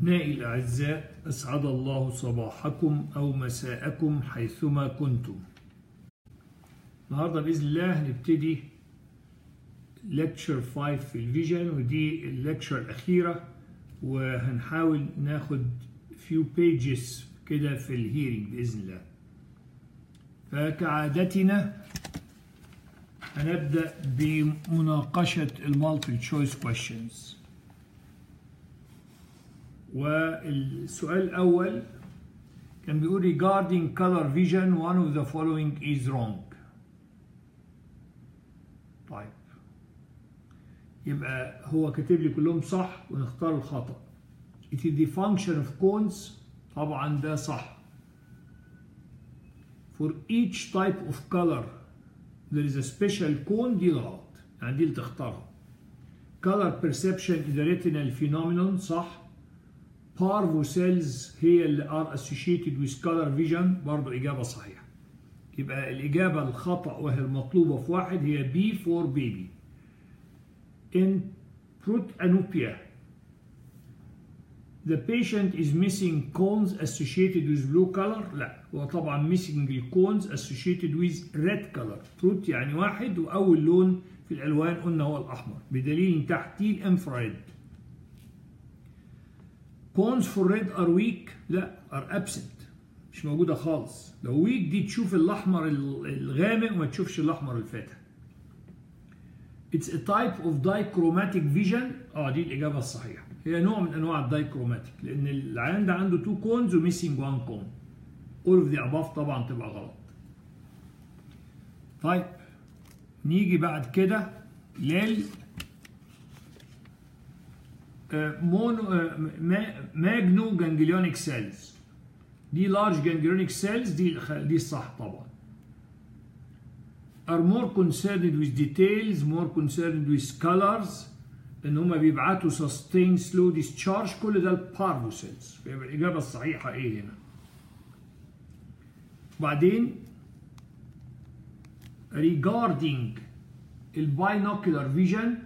أبنائي الأعزاء أسعد الله صباحكم أو مساءكم حيثما كنتم النهاردة بإذن الله هنبتدي لكتشر 5 في الفيجن ودي اللكتشر الأخيرة وهنحاول ناخد few pages كده في الهيرنج بإذن الله فكعادتنا هنبدأ بمناقشة المالتي تشويس questions والسؤال الأول كان بيقول regarding color vision one of the following is wrong طيب يبقى هو كاتب لي كلهم صح ونختار الخطأ it is the function of cones طبعا ده صح for each type of color there is a special cone دي غلط يعني دي اللي تختارها color perception is a retinal phenomenon صح parvo cells هي اللي are associated with color vision برضو إجابة صحيحة يبقى الإجابة الخطأ وهي المطلوبة في واحد هي B for baby in protanopia the patient is missing cones associated with blue color لا هو طبعا missing the cones associated with red color prot يعني واحد وأول لون في الألوان قلنا هو الأحمر بدليل إن تحتيه الانفراد cones for red are weak لا are absent مش موجودة خالص لو weak دي تشوف الأحمر الغامق وما تشوفش الأحمر الفاتح It's a type of dichromatic vision اه دي الإجابة الصحيحة هي نوع من أنواع الدايكروماتيك لأن العيان ده عنده two cones و missing one cone all of the above طبعا تبقى غلط طيب نيجي بعد كده لل مونو ماجنو جانجليونيك سيلز دي لارج جانجليونيك سيلز دي دي صح طبعا are more concerned with details more concerned with colors ان هم بيبعتوا sustained slow discharge كل ده البارفو سيلز فيبقى الاجابه الصحيحه ايه هنا وبعدين regarding الباينوكولار فيجن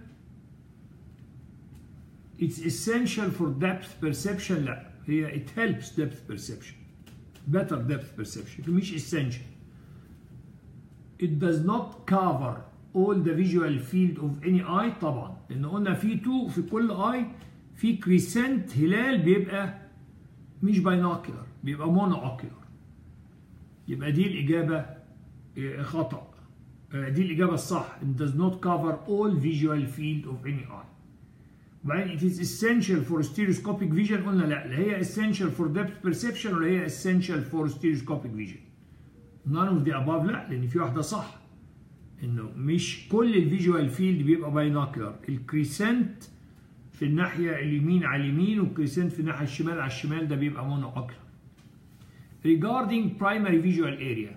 it's essential for depth perception لا هي it helps depth perception better depth perception مش essential it does not cover all the visual field of any eye طبعا لان قلنا في تو في كل اي في كريسنت هلال بيبقى مش باينوكولار بيبقى مونو اوكولار يبقى دي الاجابه خطا دي الاجابه الصح it does not cover all visual field of any eye وبعدين it is essential for stereoscopic vision قلنا لا لا هي essential for depth perception ولا هي essential for stereoscopic vision none of the above لا لان في واحده صح انه مش كل الفيجوال فيلد بيبقى باينوكلر الكريسنت في الناحيه اليمين على اليمين والكريسنت في الناحيه الشمال على الشمال ده بيبقى مونو اوكلر regarding primary visual area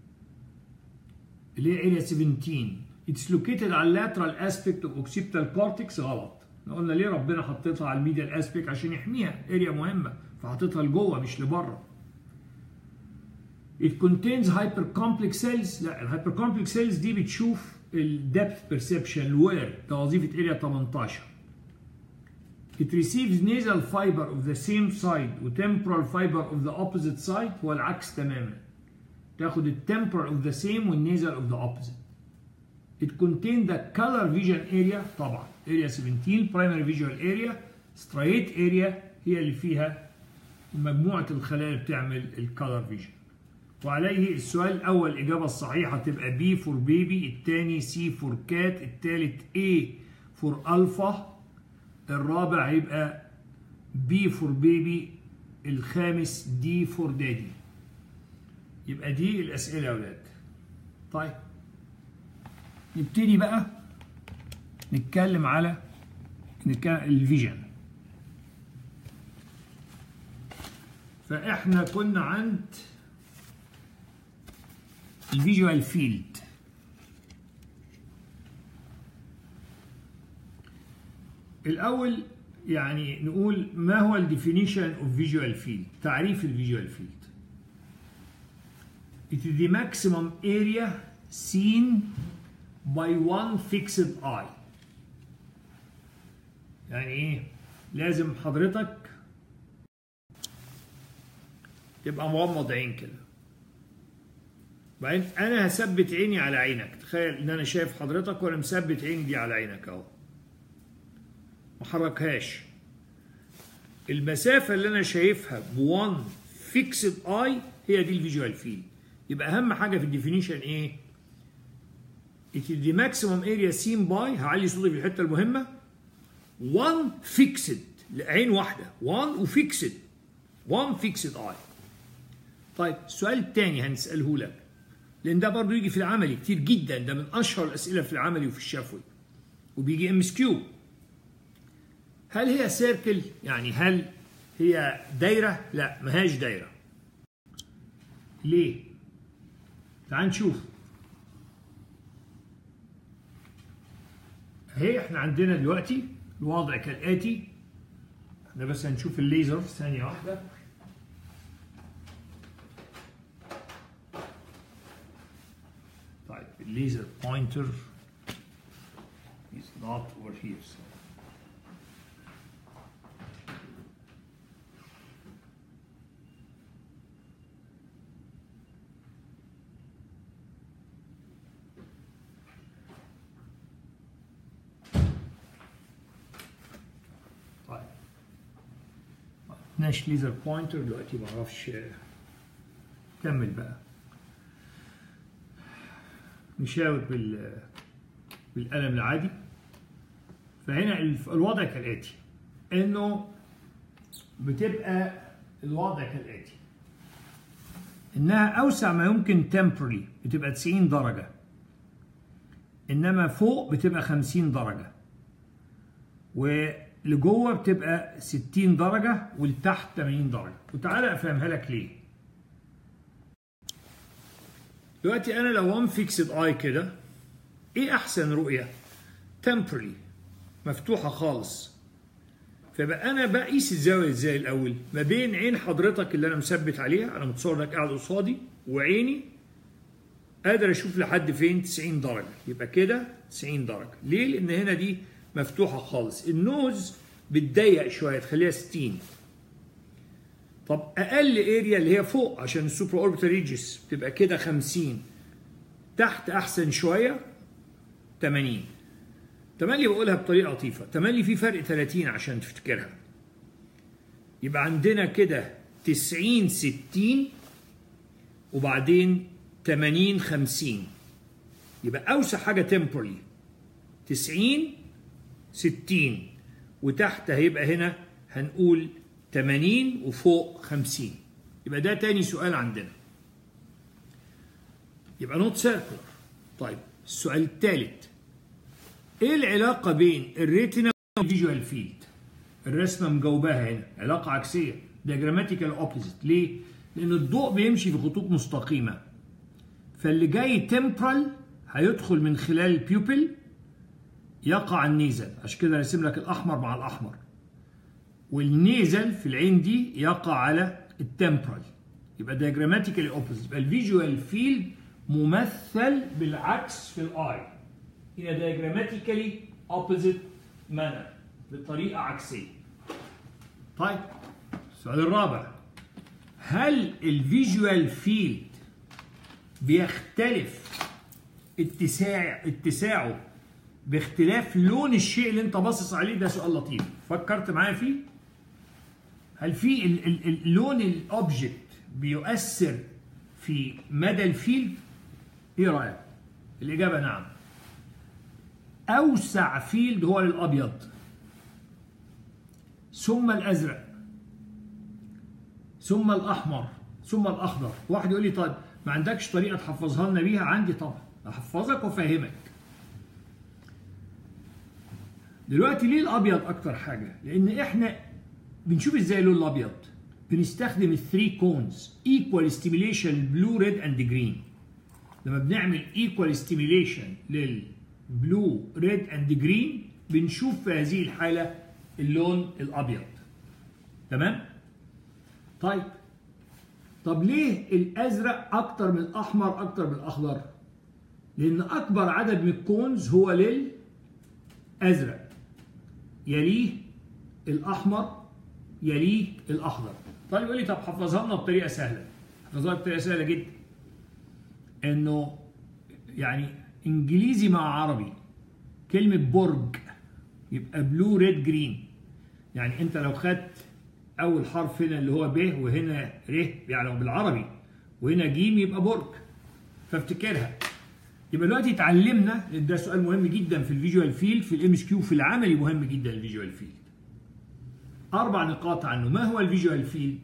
اللي هي area 17 it's located على lateral aspect of occipital cortex غلط احنا قلنا ليه ربنا حطيتها على الميديال اسبيكت عشان يحميها اريا مهمه فحطيتها لجوه مش لبره It contains hypercomplex cells لا الهايبركومبلكس سيلز دي بتشوف الدبث بيرسبشن الوير ده وظيفه اريا 18 It receives nasal fiber of the same side و temporal fiber of the opposite side هو العكس تماما تاخد الtemporal of the same والنasal of the opposite It contains the color vision area طبعا area 17 primary visual area striate area هي اللي فيها مجموعة الخلايا اللي بتعمل الكالر فيجن وعليه السؤال الأول الإجابة الصحيحة تبقى B فور بيبي الثاني C فور كات الثالث A فور ألفا الرابع هيبقى B فور بيبي الخامس D فور دادي يبقى دي الأسئلة يا أولاد طيب نبتدي بقى نتكلم على الفيجن فاحنا كنا عند الفيجوال فيلد الاول يعني نقول ما هو الديفينيشن اوف فيجوال فيلد تعريف الفيجوال فيلد It is the maximum area seen by one fixed eye يعني ايه لازم حضرتك تبقى مغمض عين كده بعدين انا هثبت عيني على عينك تخيل ان انا شايف حضرتك وانا مثبت عيني دي على عينك اهو ما حركهاش المسافه اللي انا شايفها ب1 فيكسد اي هي دي الفيجوال فيلد يبقى اهم حاجه في الديفينيشن ايه it is the maximum area seen by هعلي صوتي في الحته المهمه 1 فيكسد عين واحده 1 وفيكسد 1 فيكسد اي طيب السؤال الثاني هنساله لك لان ده برضه يجي في العملي كتير جدا ده من اشهر الاسئله في العملي وفي الشفوي وبيجي ام اس كيو هل هي سيركل يعني هل هي دايره لا ما هياش دايره ليه تعال نشوف اهي احنا عندنا دلوقتي الوضع كالاتي احنا بس هنشوف الليزر ثانيه واحده طيب الليزر بوينتر is not over here so. طيب ماشي ليزر بوينتر دلوقتي ما اعرفش كمل بقى نشاور بال بالقلم العادي فهنا الوضع كالاتي انه بتبقى الوضع كالاتي انها اوسع ما يمكن temporary بتبقى 90 درجه انما فوق بتبقى 50 درجه ولجوه بتبقى 60 درجه ولتحت 80 درجه وتعالى افهمها لك ليه دلوقتي انا لو ام فيكسد اي كده ايه احسن رؤيه temporary مفتوحه خالص فبقى انا بقيس الزاويه ازاي الاول ما بين عين حضرتك اللي انا مثبت عليها انا متصور انك قاعد قصادي وعيني قادر اشوف لحد فين 90 درجه يبقى كده 90 درجه ليه لان هنا دي مفتوحه خالص النوز بتضيق شويه تخليها 60 طب اقل اريا اللي هي فوق عشان السوبر اوربيتال ريجس بتبقى كده 50 تحت احسن شويه 80 تملي بقولها بطريقه لطيفه تملي في فرق 30 عشان تفتكرها يبقى عندنا كده 90 60 وبعدين 80 50 يبقى اوسع حاجه تمبورلي 90 60 وتحت هيبقى هنا هنقول 80 وفوق 50 يبقى ده تاني سؤال عندنا يبقى نوت سيركلر طيب السؤال الثالث ايه العلاقة بين الريتنا والفيجوال فيلد الرسمة مجاوباها هنا علاقة عكسية diagrammatical opposite ليه؟ لأن الضوء بيمشي في خطوط مستقيمة فاللي جاي temporal هيدخل من خلال البيوبل يقع النيزل عشان كده راسم لك الأحمر مع الأحمر والنيزل في العين دي يقع على التمبرال يبقى diagrammatically opposite يبقى الفيجوال فيلد ممثل بالعكس في الاي in a diagrammatically opposite manner بطريقة عكسية. طيب السؤال الرابع هل الفيجوال فيلد بيختلف اتساع اتساعه باختلاف لون الشيء اللي انت باصص عليه ده سؤال لطيف فكرت معايا فيه هل في ال ال ال لون الاوبجكت بيؤثر في مدى الفيلد ايه رايك الاجابه نعم اوسع فيلد هو للابيض ثم الازرق ثم الاحمر ثم الاخضر واحد يقول لي طيب ما عندكش طريقه تحفظها لنا بيها عندي طبعا احفظك وافهمك دلوقتي ليه الابيض اكتر حاجه لان احنا بنشوف ازاي اللون الابيض بنستخدم الثري كونز ايكوال ستيميليشن بلو ريد اند جرين لما بنعمل ايكوال ستيميليشن للبلو ريد اند جرين بنشوف في هذه الحاله اللون الابيض تمام طيب طب ليه الازرق اكتر من الاحمر اكتر من الاخضر لان اكبر عدد من الكونز هو للازرق يليه الاحمر يليه الاخضر طالب يقول لي طب حفظها لنا بطريقه سهله حفظها بطريقه سهله جدا انه يعني انجليزي مع عربي كلمه برج يبقى بلو ريد جرين يعني انت لو خدت اول حرف هنا اللي هو ب وهنا ر يعني بالعربي وهنا ج يبقى برج فافتكرها يبقى دلوقتي اتعلمنا لان ده سؤال مهم جدا في الفيجوال فيلد في الام اس كيو في العملي مهم جدا الفيجوال فيلد اربع نقاط عنه ما هو الفيجوال فيلد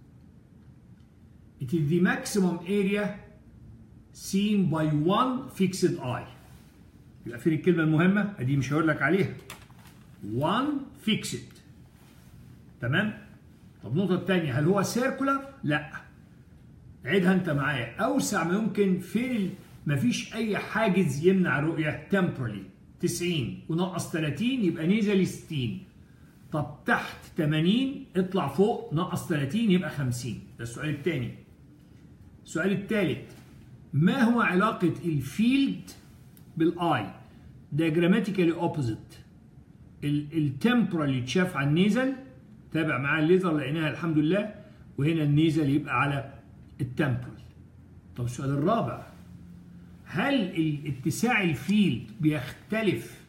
It is the maximum area seen by one fixed eye يبقى فين الكلمة المهمة؟ ادي مش هقول لك عليها. one fixed تمام؟ طب النقطة الثانية هل هو سيركولار؟ لا. عيدها أنت معايا أوسع ما يمكن فين ال... مفيش أي حاجز يمنع رؤية temporally 90 ونقص 30 يبقى نزل 60 طب تحت 80 اطلع فوق نقص 30 يبقى 50 ده السؤال الثاني. السؤال الثالث ما هو علاقة الفيلد بالاي diagrammatically opposite التمبرال اللي اتشاف على النيزل تابع معاه الليزر لقيناها الحمد لله وهنا النيزل يبقى على التمبرال طب السؤال الرابع هل اتساع الفيلد بيختلف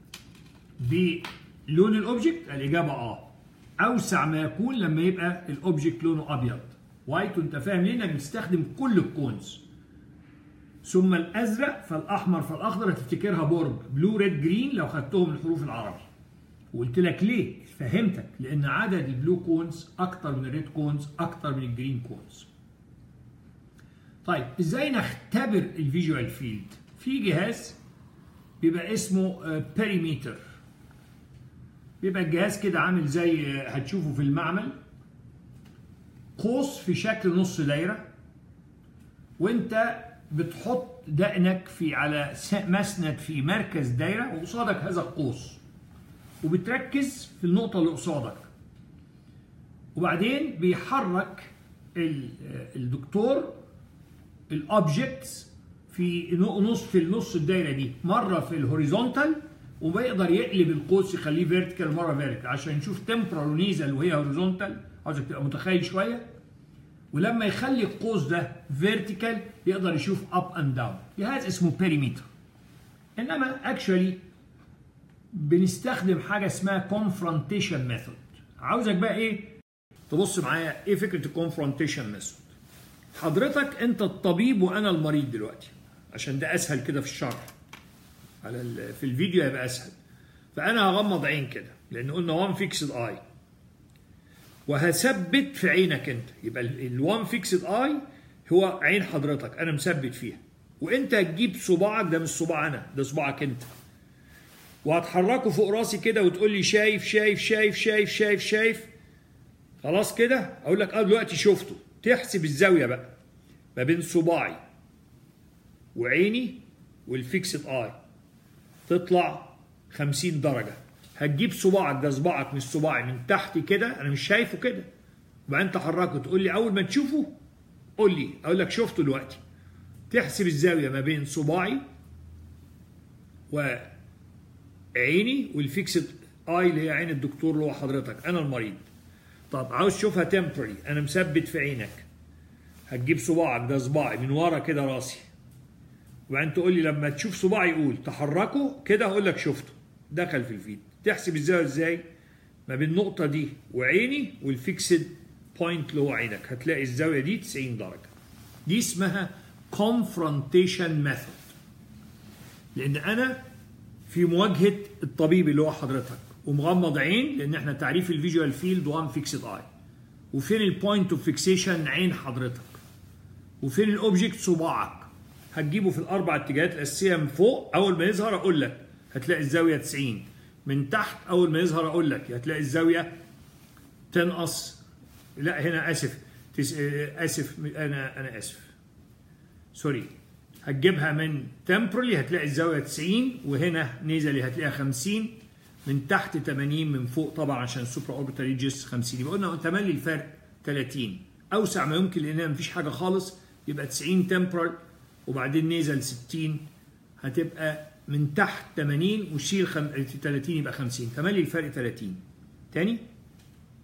بلون الاوبجكت الاجابه اه اوسع ما يكون لما يبقى الاوبجكت لونه ابيض وايت وانت فاهم ليه انك بتستخدم كل الكونز ثم الازرق فالاحمر فالاخضر هتفتكرها برج بلو ريد جرين لو خدتهم الحروف العربي وقلت لك ليه فهمتك لان عدد البلو كونز اكتر من الريد كونز اكتر من الجرين كونز طيب ازاي نختبر الفيجوال فيلد في جهاز بيبقى اسمه بيريميتر بيبقى الجهاز كده عامل زي هتشوفه في المعمل قوس في شكل نص دايره وانت بتحط دقنك في على مسند في مركز دايره وقصادك هذا القوس وبتركز في النقطه اللي قصادك وبعدين بيحرك الدكتور الاوبجكتس في نص في النص الدايره دي مره في الهوريزونتال وبيقدر يقلب القوس يخليه فيرتيكال مره فيرتيكال عشان نشوف تمبرال ونيزل وهي هوريزونتال عاوزك تبقى متخيل شويه ولما يخلي القوس ده فيرتيكال يقدر يشوف اب اند داون جهاز اسمه بيريمتر انما اكشولي بنستخدم حاجه اسمها كونفرونتيشن ميثود عاوزك بقى ايه تبص معايا ايه فكره الكونفرونتيشن ميثود حضرتك انت الطبيب وانا المريض دلوقتي عشان ده اسهل كده في الشرح على في الفيديو هيبقى اسهل فانا هغمض عين كده لان قلنا وان فيكسد اي وهثبت في عينك انت يبقى الوان فيكسد اي هو عين حضرتك انا مثبت فيها وانت هتجيب صباعك ده مش صباع انا ده صباعك انت وهتحركه فوق راسي كده وتقول لي شايف شايف شايف شايف شايف شايف خلاص كده اقول لك اه دلوقتي شفته تحسب الزاويه بقى ما بين صباعي وعيني والفيكسد اي تطلع 50 درجه هتجيب صباعك ده صباعك مش صباعي من تحت كده انا مش شايفه كده وبعدين تحركه تقول لي اول ما تشوفه قول لي اقول لك شفته دلوقتي تحسب الزاويه ما بين صباعي وعيني والفيكسد اي اللي هي عين الدكتور اللي هو حضرتك انا المريض طب عاوز تشوفها تمبري انا مثبت في عينك هتجيب صباعك ده صباعي من ورا كده راسي وبعدين تقول لي لما تشوف صباعي قول تحركه كده هقول لك شفته دخل في الفيد تحسب الزاويه ازاي ما بين النقطه دي وعيني والفيكسد بوينت اللي هو عينك هتلاقي الزاويه دي 90 درجه دي اسمها confrontation method لان انا في مواجهه الطبيب اللي هو حضرتك ومغمض عين لان احنا تعريف الفيجوال فيلد وان فيكسد اي وفين البوينت اوف فيكسيشن عين حضرتك وفين الاوبجكت صباعك هتجيبه في الاربع اتجاهات الاساسيه من فوق اول ما يظهر اقول لك هتلاقي الزاويه 90 من تحت اول ما يظهر اقول لك هتلاقي الزاويه تنقص لا هنا اسف تس... اسف انا انا اسف سوري هتجيبها من تمبرلي هتلاقي الزاويه 90 وهنا نيزلي هتلاقيها 50 من تحت 80 من فوق طبعا عشان السوبر اوربيتال ريجس 50 يبقى قلنا تملي الفرق 30 اوسع ما يمكن لانها مفيش حاجه خالص يبقى 90 تمبرال وبعدين نيزل 60 هتبقى من تحت 80 وشيل خم... 30 يبقى 50 تملي الفرق 30 تاني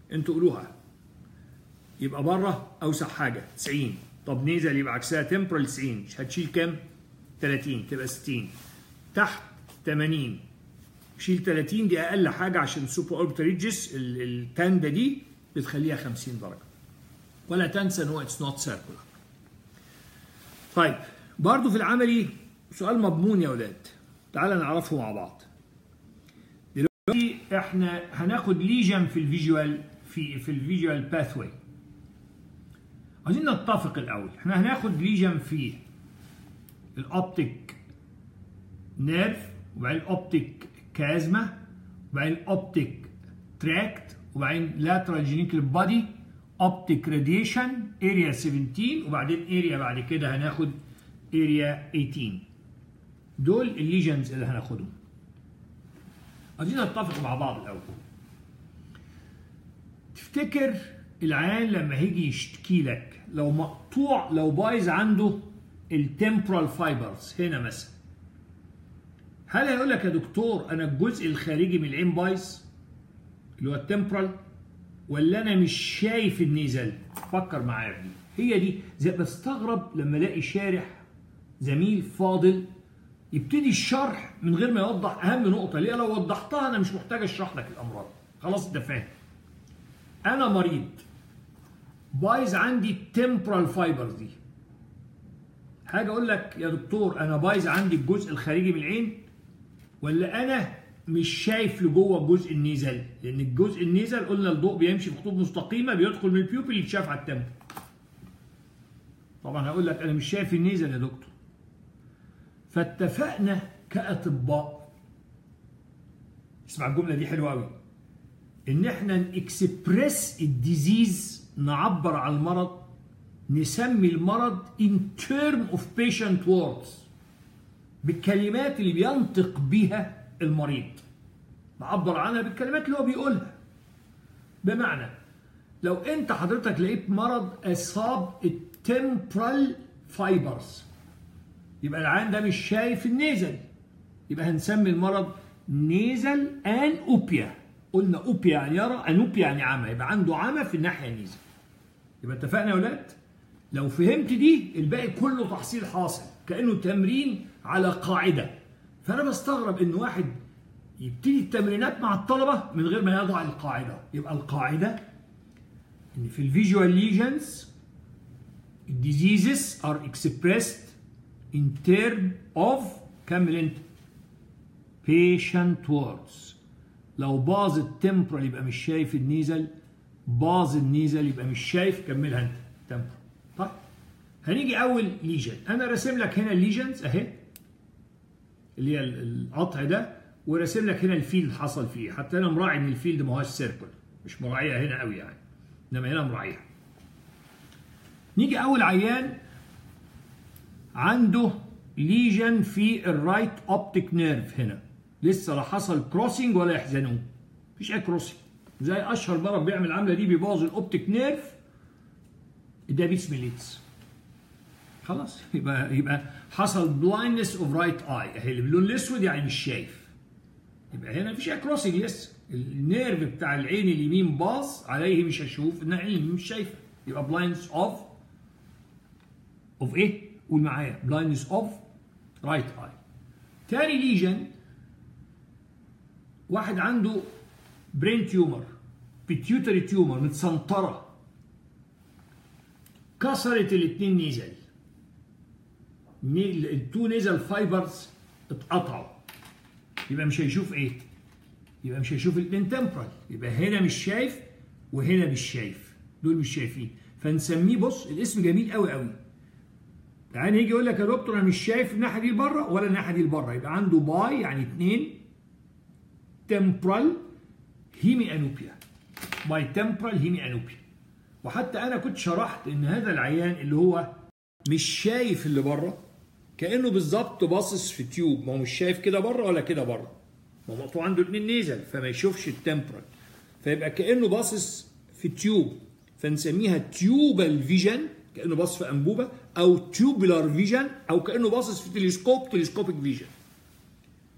انتوا قولوها يبقى بره اوسع حاجه 90 طب نيزل يبقى عكسها تمبرال 90 هتشيل كام 30 تبقى 60 تحت 80 شيل 30 دي اقل حاجه عشان السوبر اوربيتال ريجس التاندا دي بتخليها 50 درجه ولا تنسى ان هو اتس نوت سيركولار طيب برضه في العملي سؤال مضمون يا ولاد تعال نعرفه مع بعض دلوقتي احنا هناخد ليجن في الفيجوال في في الفيجوال باثوي عايزين نتفق الاول احنا هناخد ليجن في الاوبتيك نيرف وبعدين الاوبتيك كازما وبعدين الاوبتيك تراكت وبعدين لاترال جينيكال بادي اوبتيك راديشن اريا 17 وبعدين اريا بعد كده هناخد اريا 18 دول الليجنز اللي هناخدهم عايزين نتفق مع بعض الاول تفتكر العيان لما هيجي يشتكي لك لو مقطوع لو بايظ عنده التمبرال فايبرز هنا مثلا هل هيقول لك يا دكتور انا الجزء الخارجي من العين بايظ اللي هو التمبرال ولا انا مش شايف النيزل فكر معايا دي هي دي زي بستغرب لما الاقي شارح زميل فاضل يبتدي الشرح من غير ما يوضح اهم نقطه ليه لو وضحتها انا مش محتاج اشرح لك الامراض خلاص انت فاهم انا مريض بايظ عندي التمبرال فايبرز دي حاجه اقول لك يا دكتور انا بايظ عندي الجزء الخارجي من العين ولا انا مش شايف لجوه جزء النيزل لان الجزء النيزل قلنا الضوء بيمشي في خطوط مستقيمه بيدخل من البيوبل اللي يتشاف على التمبر طبعا هقول لك انا مش شايف النيزل يا دكتور فاتفقنا كاطباء اسمع الجمله دي حلوه قوي ان احنا نكسبريس الديزيز نعبر عن المرض نسمي المرض in term of patient words بالكلمات اللي بينطق بيها المريض نعبر عنها بالكلمات اللي هو بيقولها بمعنى لو انت حضرتك لقيت مرض اصاب التمبرال فايبرز يبقى العيان ده مش شايف النيزل يبقى هنسمي المرض نيزل ان اوبيا قلنا اوبيا يعني يرى انوبيا يعني عمى يبقى عنده عمى في الناحيه النيزل يبقى اتفقنا يا ولاد لو فهمت دي الباقي كله تحصيل حاصل كانه تمرين على قاعده فانا بستغرب ان واحد يبتدي التمرينات مع الطلبه من غير ما يضع القاعده يبقى القاعده ان في الفيجوال ليجنز diseases are expressed in term of كمل انت patient words لو باظ التمبرال يبقى مش شايف النيزل باظ النيزل يبقى مش شايف كملها انت تمبرال طيب هنيجي اول ليجن انا راسم لك هنا الليجنز اهي اللي هي القطع ده وراسم لك هنا الفيلد حصل فيه حتى انا مراعي ان الفيلد ما هوش سيركل مش مراعيها هنا قوي يعني انما هنا مراعيها نيجي اول عيان عنده ليجن في الرايت اوبتيك نيرف هنا لسه لا حصل كروسنج ولا يحزنون مفيش اي كروسنج زي اشهر مرض بيعمل العمله دي بيبوظ الاوبتيك نيرف دابيس ميليتس خلاص يبقى يبقى حصل بلايندنس اوف رايت اي اهي اللي باللون الاسود يعني مش شايف يبقى هنا مفيش اي كروسنج لسه النيرف بتاع العين اليمين باظ عليه مش هشوف الناحيه اليمين مش شايفه يبقى بلايندنس اوف اوف ايه؟ قول معايا بلايندنس اوف رايت اي تاني ليجن واحد عنده برين تيومر بيتيوتري تيومر متسنطره كسرت الاثنين نيزل التو نيزل فايبرز اتقطعوا يبقى مش هيشوف ايه؟ يبقى مش هيشوف الاثنين تمبرال يبقى هنا مش شايف وهنا مش شايف دول مش شايفين فنسميه بص الاسم جميل قوي قوي يعني يجي يقول لك يا دكتور انا مش شايف الناحيه دي لبره ولا الناحيه دي لبره يبقى عنده باي يعني اثنين تمبرال هيمي انوبيا باي تمبرال هيمي انوبيا وحتى انا كنت شرحت ان هذا العيان اللي هو مش شايف اللي بره كانه بالظبط باصص في تيوب ما هو مش شايف كده بره ولا كده بره ما هو مقطوع عنده اتنين نيزل فما يشوفش التمبرال فيبقى كانه باصص في تيوب فنسميها تيوبال فيجن كانه باصص في انبوبه او تيوبولار فيجن او كانه باصص في تلسكوب تلسكوبيك فيجن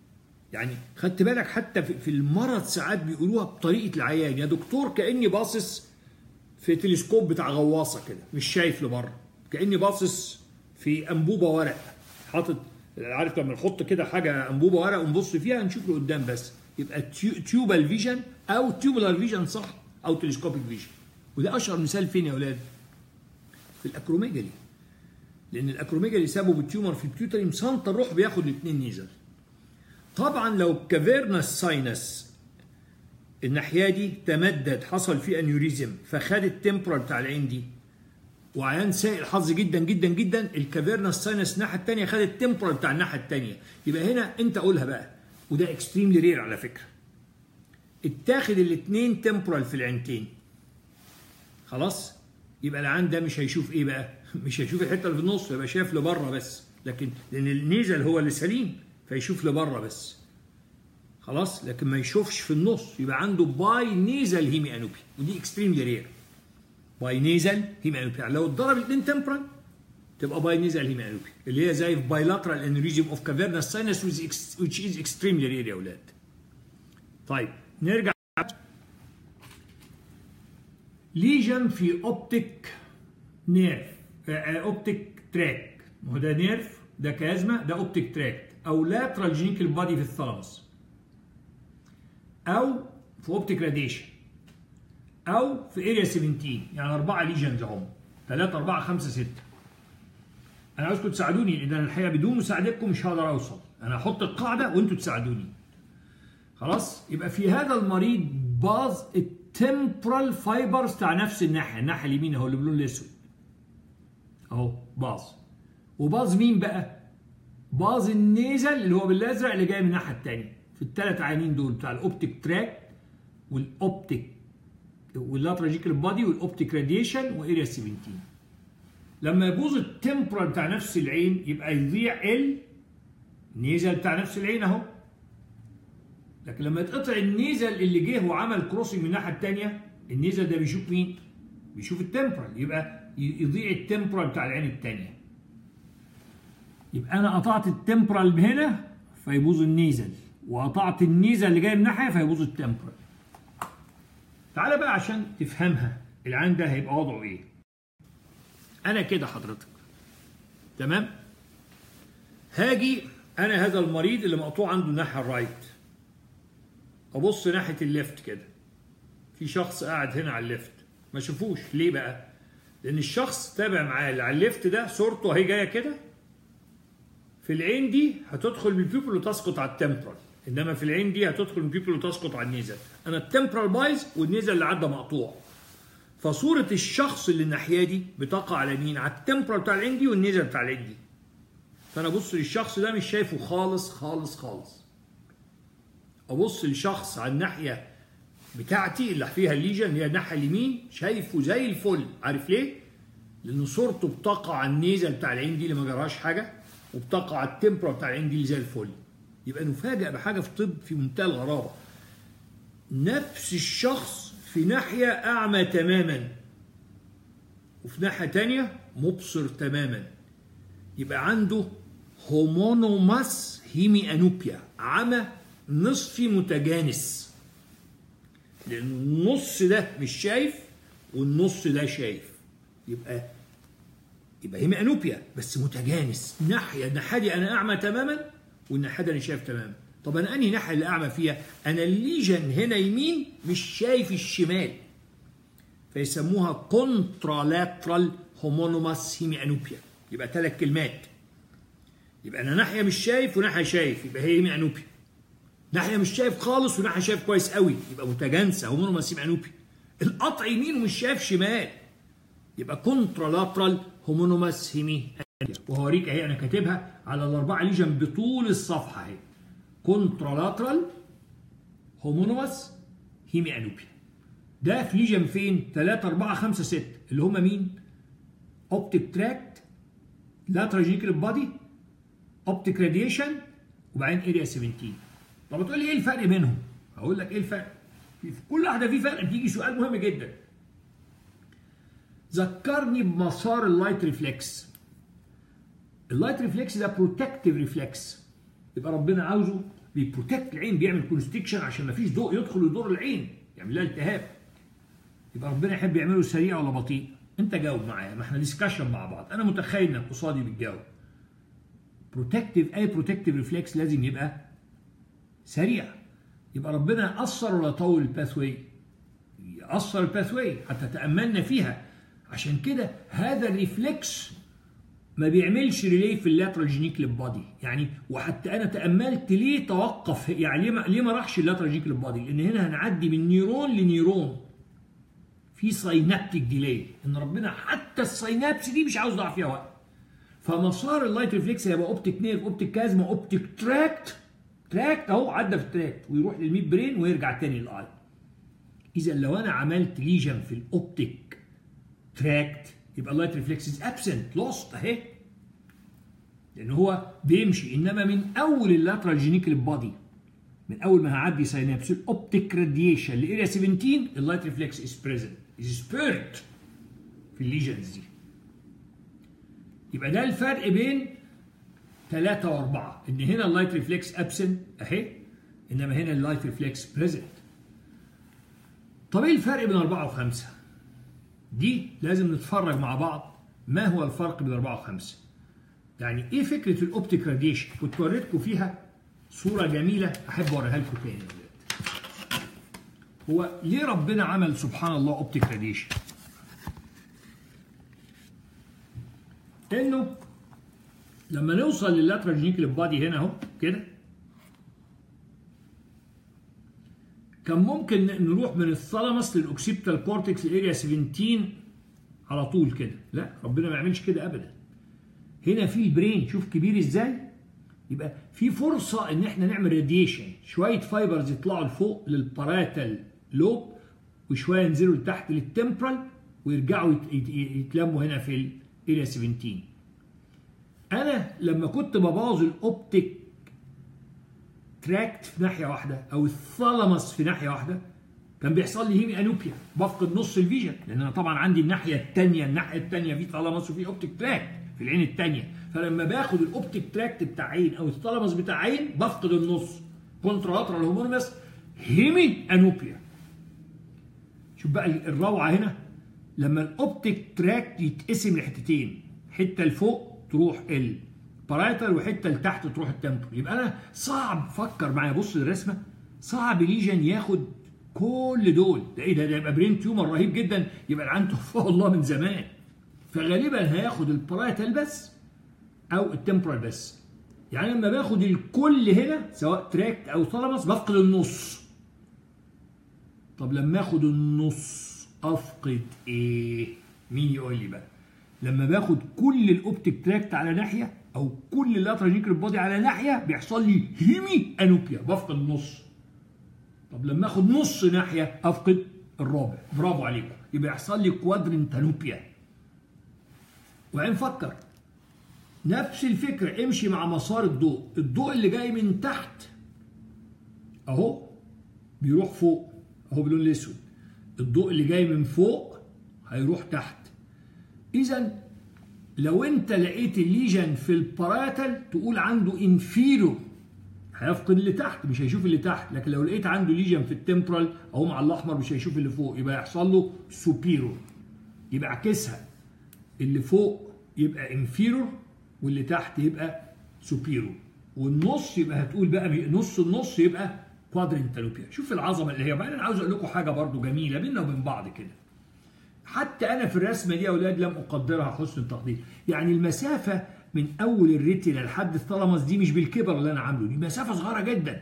يعني خدت بالك حتى في المرض ساعات بيقولوها بطريقه العيان يا دكتور كاني باصص في تلسكوب بتاع غواصه كده مش شايف لبره كاني باصص في انبوبه ورق حاطط عارف لما نحط كده حاجه انبوبه ورق ونبص فيها نشوف لقدام بس يبقى تيوبال فيجن او تيوبولار فيجن صح او تلسكوبيك فيجن وده اشهر مثال فين يا اولاد؟ في الاكروميجالي لان الاكروميجالي سابه بالتيومر في البيوتري مسنطر الروح بياخد الاثنين نيزل طبعا لو كافيرنس ساينس الناحيه دي تمدد حصل فيه انيوريزم فخد التمبرال بتاع العين دي وعيان سائل الحظ جدا جدا جدا الكافيرنس ساينس الناحيه الثانيه خد التمبرال بتاع الناحيه الثانيه يبقى هنا انت قولها بقى وده اكستريملي رير على فكره اتاخد الاثنين تمبرال في العينتين خلاص يبقى العين ده مش هيشوف ايه بقى مش هيشوف الحته اللي في النص يبقى شايف لبره بس لكن لان النيزل هو اللي سليم فيشوف لبره بس خلاص لكن ما يشوفش في النص يبقى عنده باي نيزل هيمي انوبي ودي اكستريملي رير باي نيزل هيمي انوبي يعني لو اتضرب الاثنين تمبرال تبقى باي نيزل هيمي انوبي اللي هي زي في بايلاترال انوريزم اوف كافيرنس ساينس which is extremely rare يا اولاد طيب نرجع ليجن في اوبتيك نيرف اوبتيك تراك ما هو ده نيرف ده كازما ده اوبتيك تراك او لاترال جينيكال بادي في الثالاموس او في اوبتيك راديشن او في اريا 17 يعني اربعه ليجنز اهم 3 4 5 6 انا عاوزكم تساعدوني لان انا الحقيقه بدون مساعدتكم مش هقدر اوصل انا هحط القاعده وانتوا تساعدوني خلاص يبقى في هذا المريض باظ التمبرال فايبرز بتاع نفس الناحيه الناحيه اليمين اهو اللي باللون الاسود اهو باظ وباظ مين بقى باظ النيزل اللي هو بالازرق اللي جاي من الناحيه الثانيه في الثلاث عينين دول بتاع الاوبتيك تراك والاوبتيك واللاتراجيكال بادي والاوبتيك راديشن واريا 17 لما يبوظ التمبرال بتاع نفس العين يبقى يضيع ال نيزل بتاع نفس العين اهو لكن لما يتقطع النيزل اللي جه وعمل كروسنج من الناحيه الثانيه النيزل ده بيشوف مين؟ بيشوف التمبرال يبقى يضيع التمبرال بتاع العين الثانيه يبقى انا قطعت التمبرال هنا فيبوظ النيزل وقطعت النيزل اللي جاي من ناحيه فيبوظ التمبرال تعالى بقى عشان تفهمها العين ده هيبقى وضعه ايه انا كده حضرتك تمام هاجي انا هذا المريض اللي مقطوع عنده الناحيه الرايت ابص ناحيه الليفت كده في شخص قاعد هنا على الليفت ما شوفوش ليه بقى لان الشخص تابع معاه اللي على الليفت ده صورته اهي جايه كده في العين دي هتدخل بالبيبل وتسقط على التمبرال انما في العين دي هتدخل بالبيبل وتسقط على النيزل انا التمبرال بايظ والنيزل اللي عدى مقطوع فصورة الشخص اللي الناحية دي بتقع على مين؟ على التمبرال بتاع العين دي والنيزل بتاع العين دي. فأنا أبص للشخص ده مش شايفه خالص خالص خالص. أبص لشخص على الناحية بتاعتي اللي فيها الليجن اللي هي الناحية اليمين شايفه زي الفل، عارف ليه؟ لأن صورته بتقع على النيزل بتاع العين دي اللي ما جراش حاجة وبتقع على التمبرال بتاع العين دي اللي زي الفل. يبقى نفاجأ بحاجة في طب في منتهى الغرابة. نفس الشخص في ناحية أعمى تماما وفي ناحية تانية مبصر تماما يبقى عنده هومونوماس هيمي أنوبيا عمى نصفي متجانس لأن النص ده مش شايف والنص ده شايف يبقى يبقى هيمي أنوبيا بس متجانس ناحية الناحية دي أنا أعمى تماما والناحية دي أنا شايف تماما طب انا انهي ناحيه اللي اعمى فيها؟ انا الليجن هنا يمين مش شايف الشمال. فيسموها كونترالاترال هومونوماس هيمي انوبيا. يبقى ثلاث كلمات. يبقى انا ناحيه مش شايف وناحيه شايف يبقى هي هيمي انوبيا. ناحيه مش شايف خالص وناحيه شايف كويس قوي يبقى متجانسه هومونوماس هيمي انوبيا. القطع يمين ومش شايف شمال. يبقى كونترالاترال هومونوماس هيمي انوبيا. وهوريك اهي انا كاتبها على الاربعه ليجن بطول الصفحه اهي. كونترالاترال هومونوماس هيمي انوبيا ده في ليجن فين 3 4 5 6 اللي هم مين اوبتيك تراكت لاتراجيكال بادي اوبتيك راديشن وبعدين اريا 17 طب تقول لي ايه الفرق بينهم هقول لك ايه الفرق في كل واحده في فرق بيجي سؤال مهم جدا ذكرني بمسار اللايت ريفلكس اللايت ريفلكس ده بروتكتيف ريفلكس يبقى ربنا عاوزه بيبروتكت العين بيعمل كونستكشن عشان ما فيش ضوء يدخل يضر العين يعمل لها التهاب يبقى ربنا يحب يعمله سريع ولا بطيء انت جاوب معايا ما احنا ديسكشن مع بعض انا متخيل انك قصادي بتجاوب بروتكتيف اي بروتكتيف ريفلكس لازم يبقى سريع يبقى ربنا اثر ولا طول الباثوي يأثر الباثوي حتى تأملنا فيها عشان كده هذا الريفلكس ما بيعملش ريلي في اللاترال جينيكليب بادي يعني وحتى انا تاملت ليه توقف يعني ليه ما, ليه ما راحش اللاترال جينيكليب بادي لان هنا هنعدي من نيرون لنيرون في ساينابتيك ديلي ان ربنا حتى الساينابس دي مش عاوز يضيع فيها وقت فمسار اللايت ريفلكس هيبقى اوبتيك نيرف اوبتيك كازما اوبتيك تراكت تراكت اهو عدى في التراكت ويروح للميد برين ويرجع تاني للاي اذا لو انا عملت ليجن في الاوبتيك تراكت يبقى اللايت ريفلكس از ابسنت لوست اهي لان هو بيمشي انما من اول اللاترال جينيكال بادي من اول ما هعدي ساينابس الاوبتيك راديشن لاريا 17 اللايت ريفلكس از بريزنت از سبيرت في الليجنز دي يبقى ده الفرق بين ثلاثة وأربعة إن هنا اللايت ريفلكس أبسنت أهي إنما هنا اللايت ريفلكس بريزنت طب إيه الفرق بين أربعة وخمسة؟ دي لازم نتفرج مع بعض ما هو الفرق بين أربعة وخمسة يعني إيه فكرة الأوبتيك راديشن؟ كنت وريتكم فيها صورة جميلة أحب أوريها لكم تاني هو ليه ربنا عمل سبحان الله أوبتيك راديشن؟ إنه لما نوصل لللاترال جينيكال بادي هنا اهو كده كان ممكن نروح من الثالاموس للاوكسيبتال كورتكس الاريا 17 على طول كده لا ربنا ما يعملش كده ابدا هنا في البرين شوف كبير ازاي يبقى في فرصه ان احنا نعمل راديشن شويه فايبرز يطلعوا لفوق للباراتال لوب وشويه ينزلوا لتحت للتمبرال ويرجعوا يتلموا هنا في الاريا 17 انا لما كنت ببوظ الاوبتيك تراكت في ناحيه واحده او الثالاموس في ناحيه واحده كان بيحصل لي هيمي انوبيا بفقد نص الفيجن لان انا طبعا عندي الناحيه الثانيه الناحيه الثانيه في ثالاموس وفي اوبتيك تراكت في العين الثانيه فلما باخد الاوبتيك تراكت بتاع عين او الثالاموس بتاع عين بفقد النص كونترالاترال هومونيمس هيمي انوبيا شوف بقى الروعه هنا لما الاوبتيك تراكت يتقسم لحتتين حته لفوق تروح البارايتال وحته لتحت تروح التمبرال يبقى انا صعب فكر معايا بص الرسمه صعب ليجن ياخد كل دول ده ايه ده ده يبقى برين تيومر رهيب جدا يبقى العين توفاه الله من زمان فغالبا هياخد البارايتال بس او التمبرال بس يعني لما باخد الكل هنا سواء تراكت او ثالاموس بفقد النص طب لما اخد النص افقد ايه مين يقول لي بقى لما باخد كل الاوبتيك تراكت على ناحيه او كل اللاترال بودي على ناحيه بيحصل لي هيمي انوبيا بفقد النص طب لما اخد نص ناحيه افقد الرابع برافو عليكم يبقى يحصل لي كوادرنت انوبيا وبعدين فكر نفس الفكره امشي مع مسار الضوء الضوء اللي جاي من تحت اهو بيروح فوق اهو باللون الاسود الضوء اللي جاي من فوق هيروح تحت اذا لو انت لقيت الليجن في الباراتال تقول عنده انفيرو هيفقد اللي تحت مش هيشوف اللي تحت لكن لو لقيت عنده ليجن في التمبرال اهو مع الاحمر مش هيشوف اللي فوق يبقى يحصل له سوبيرو يبقى عكسها اللي فوق يبقى انفيرور واللي تحت يبقى سوبيرو والنص يبقى هتقول بقى نص النص يبقى كوادرنتالوبيا شوف العظمه اللي هي بقى انا عاوز اقول لكم حاجه برضو جميله بينا وبين بعض كده حتى انا في الرسمه دي يا اولاد لم اقدرها حسن التقدير يعني المسافه من اول الريتنا لحد الثالاموس دي مش بالكبر اللي انا عامله دي مسافه صغيره جدا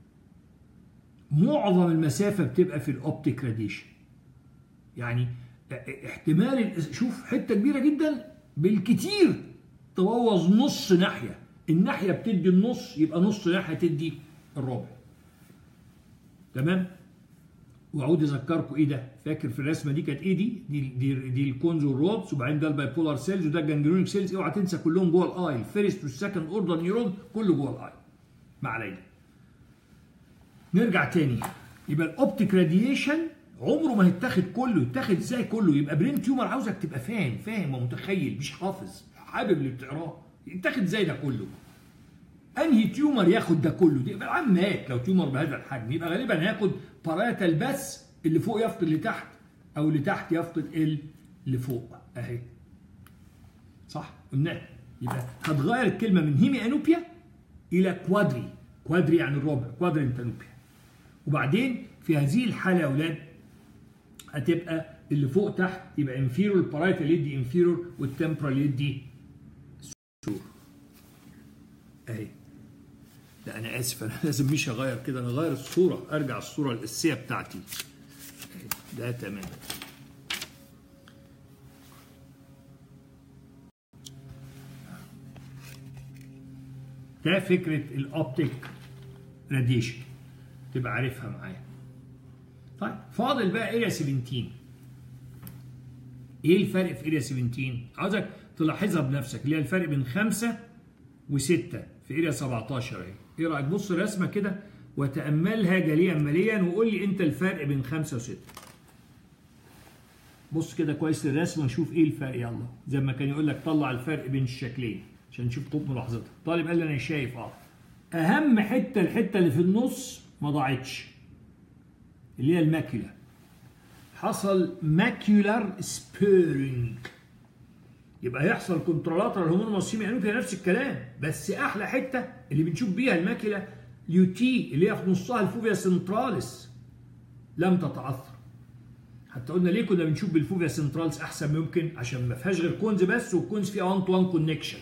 معظم المسافه بتبقى في الاوبتيك راديشن يعني احتمال شوف حته كبيره جدا بالكتير تبوظ نص ناحيه الناحيه بتدي النص يبقى نص ناحيه تدي الربع تمام واعود اذكركم ايه ده فاكر في الرسمه دي كانت ايه دي دي دي, دي الكونز والرودز وبعدين ده الباي بولار سيلز وده الجانجلونيك سيلز اوعى تنسى كلهم جوه الاي الفيرست والسكند اوردر نيورون كله جوه الاي ما علينا نرجع تاني يبقى الاوبتيك راديشن عمره ما هيتاخد كله يتاخد ازاي كله يبقى برين تيومر عاوزك تبقى فاهم فاهم ومتخيل مش حافظ حابب اللي بتقراه يتاخد ازاي ده كله انهي تيومر ياخد ده كله دي يبقى العام مات لو تيومر بهذا الحجم يبقى غالبا هياخد بارايتال بس اللي فوق يفقد اللي تحت او اللي تحت يفقد اللي فوق اهي صح قلنا يبقى هتغير الكلمه من هيمي انوبيا الى كوادري كوادري يعني الربع كوادرنت انوبيا وبعدين في هذه الحاله يا اولاد هتبقى اللي فوق تحت يبقى انفيرور البارايتال يدي انفيرور والتمبرال يدي سور اهي لا انا اسف انا لازم مش اغير كده انا اغير الصوره ارجع الصوره الاساسيه بتاعتي أهي. ده تمام ده فكره الاوبتيك راديشن تبقى عارفها معايا طيب فاضل بقى اريا 17 ايه الفرق في اريا 17 عاوزك تلاحظها بنفسك اللي هي الفرق بين 5 و6 في اريا 17 اهي ايه رايك بص الرسمه كده وتاملها جليا مليا وقول لي انت الفرق بين 5 و6 بص كده كويس للرسمه وشوف ايه الفرق يلا زي ما كان يقول لك طلع الفرق بين الشكلين عشان نشوف طب ملاحظتها طالب قال لي انا شايف اه اهم حته الحته اللي في النص ما ضاعتش اللي هي الماكيولا حصل ماكيولار سبيرنج يبقى هيحصل كونترولاتر هرمون موسيمي انوبيا نفس الكلام بس احلى حته اللي بنشوف بيها الماكيولا اليوتي اللي هي في نصها الفوفيا سنتراليس لم تتعثر حتى قلنا ليه كنا بنشوف بالفوفيا سنتراليس احسن ممكن عشان ما فيهاش غير كونز بس والكونز فيها 1 تو 1 كونكشن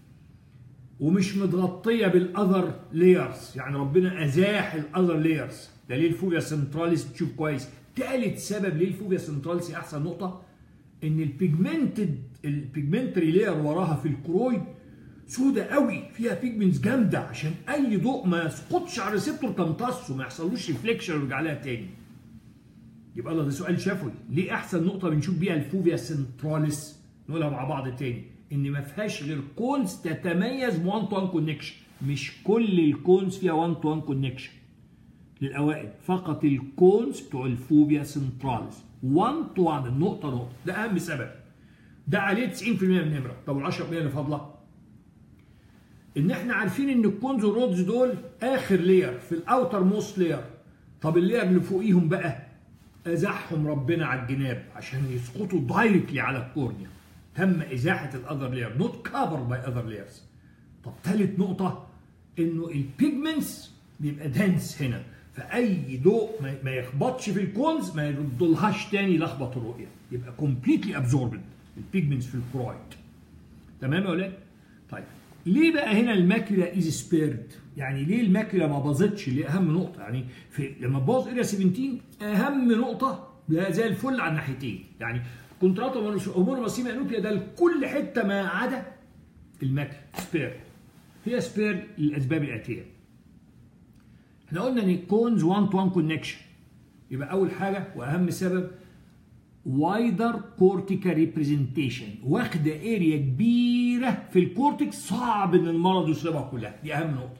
ومش متغطيه بالاذر لايرز يعني ربنا ازاح الاذر لايرز ده ليه الفوفيا سنتراليس تشوف كويس ثالث سبب ليه الفوفيا سنتراليس احسن نقطه ان البيجمنتد البيجمنتري لاير وراها في الكرويد سودة قوي فيها بيجمنتس جامده عشان اي ضوء ما يسقطش على الريسبتور تمتصه ما يحصلوش ريفليكشن ويرجع لها تاني يبقى الله ده سؤال شفوي ليه احسن نقطه بنشوف بيها الفوفيا سنتراليس نقولها مع بعض تاني ان ما فيهاش غير كونز تتميز ب 1 تو 1 كونكشن مش كل الكونز فيها 1 تو 1 كونكشن للاوائل فقط الكونز بتوع الفوبيا سنتراليس 1 تو 1 النقطه نقطه ده اهم سبب ده عليه 90% من النمره طب ال 10% اللي فاضله ان احنا عارفين ان الكونز والرودز دول اخر لير في الاوتر موست لير طب اللير اللي فوقيهم بقى ازاحهم ربنا على الجناب عشان يسقطوا دايركتلي على الكورنيا تم ازاحه الاذر لير نوت كفر باي اذر ليرز طب ثالث نقطه انه البيجمنتس بيبقى دنس هنا فاي ضوء ما يخبطش في الكونز ما يردلهاش تاني يلخبط الرؤيه يبقى كومبليتلي ابزوربد البيجمنتس في الكرويد تمام يا ولاد طيب ليه بقى هنا الماكيولا از سبيرد يعني ليه الماكيولا ما باظتش اللي اهم نقطه يعني في لما باظ اريا 17 اهم نقطه زي الفل على الناحيتين يعني كونتراتو هرمون ماسيما انوبيا ده لكل حته ما عدا الماكيولا سبير هي سبير للاسباب الاتيه احنا قلنا ان كونز 1 تو 1 كونكشن يبقى اول حاجه واهم سبب وايدر كورتيكا ريبريزنتيشن واخده اريا كبيره في الكورتكس صعب ان المرض يصيبها كلها دي اهم نقطه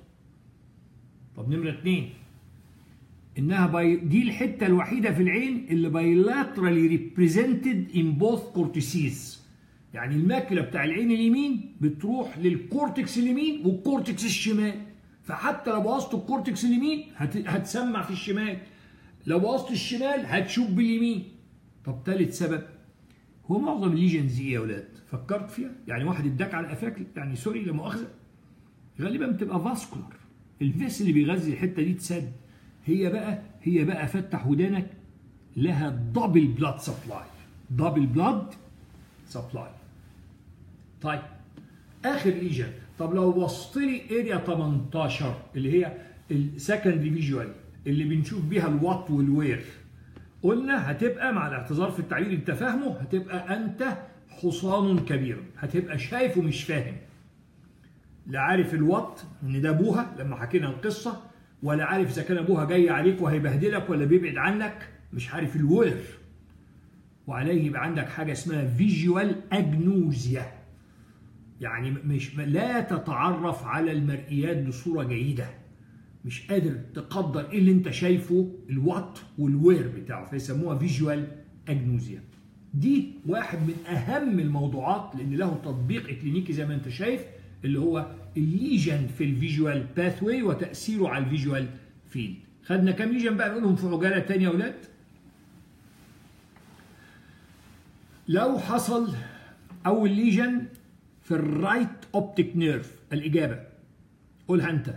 طب نمره اثنين انها باي دي الحته الوحيده في العين اللي بايلاترالي ريبريزنتد ان بوث كورتيسيز يعني الماكله بتاع العين اليمين بتروح للكورتكس اليمين والكورتكس الشمال فحتى لو بوظت الكورتكس اليمين هت... هتسمع في الشمال لو بوظت الشمال هتشوف باليمين طب ثالث سبب هو معظم الليجنز ايه يا ولاد فكرت فيها يعني واحد اداك على قفاك يعني سوري لا مؤاخذه غالبا بتبقى فاسكولار الفيس اللي بيغذي الحته دي تسد هي بقى هي بقى فتح ودانك لها دبل بلاد سبلاي دبل بلاد سبلاي طيب اخر ليجن طب لو وصلت لي اريا 18 اللي هي السكندري فيجوال اللي بنشوف بيها الوات والوير قلنا هتبقى مع الاعتذار في التعبير انت فاهمه هتبقى انت حصان كبير هتبقى شايف ومش فاهم لا عارف الوات ان ده ابوها لما حكينا القصه ولا عارف اذا كان ابوها جاي عليك وهيبهدلك ولا بيبعد عنك مش عارف الوير وعليه يبقى عندك حاجه اسمها فيجوال اجنوزيا يعني مش لا تتعرف على المرئيات بصوره جيده مش قادر تقدر ايه اللي انت شايفه الوات والوير بتاعه فيسموها فيجوال اجنوزيا دي واحد من اهم الموضوعات لان له تطبيق اكلينيكي زي ما انت شايف اللي هو الليجن في الفيجوال باثوي وتاثيره على الفيجوال فيلد خدنا كام ليجن بقى نقولهم في عجاله تانية يا اولاد لو حصل اول ليجن في الرايت اوبتيك نيرف الاجابه قولها انت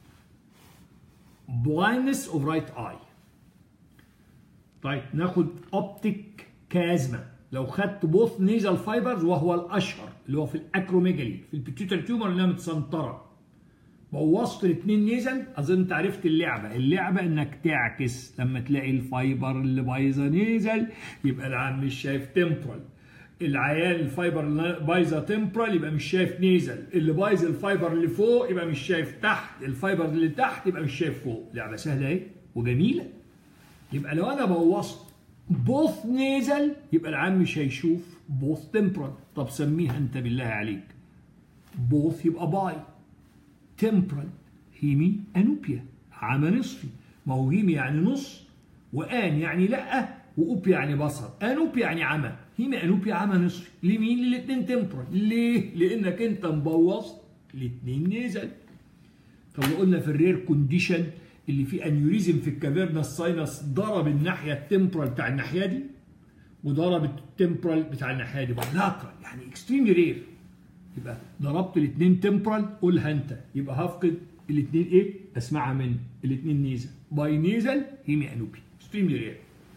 blindness of right eye طيب ناخد اوبتيك كازما لو خدت بوث نيزل فايبرز وهو الاشهر اللي هو في الاكروميجالي في البيتيوتر تيومر اللي هي متسنطره بوظت الاثنين نيزل اظن انت عرفت اللعبه اللعبه انك تعكس لما تلاقي الفايبر اللي بايظه نيزل يبقى العام مش شايف تمبرال العيان الفايبر اللي بايظه تمبرال يبقى مش شايف نيزل اللي بايظ الفايبر اللي فوق يبقى مش شايف تحت الفايبر اللي تحت يبقى مش شايف فوق لعبه سهله اهي وجميله يبقى لو انا بوظت بوث نيزل يبقى العام مش هيشوف بوث تمبرال طب سميها انت بالله عليك بوث يبقى باي تمبرال هيمي انوبيا عمى نصفي ما هو هيمي يعني نص وان يعني لا واوب يعني بصر انوب يعني عمى هيمي انوب عمى نصفي لمين للاثنين تمبرال ليه لانك انت مبوظ الاثنين نيزل طب لو قلنا في الرير كونديشن اللي فيه انيوريزم في الكافيرنا ساينس ضرب الناحيه التمبرال بتاع الناحيه دي وضرب التمبرال بتاع الناحيه دي بايلاترال يعني اكستريملي رير يبقى ضربت الاثنين تمبرال قولها انت يبقى هفقد الاثنين ايه؟ اسمعها من الاثنين نيزل باي نيزل هيمي انوبي اكستريملي رير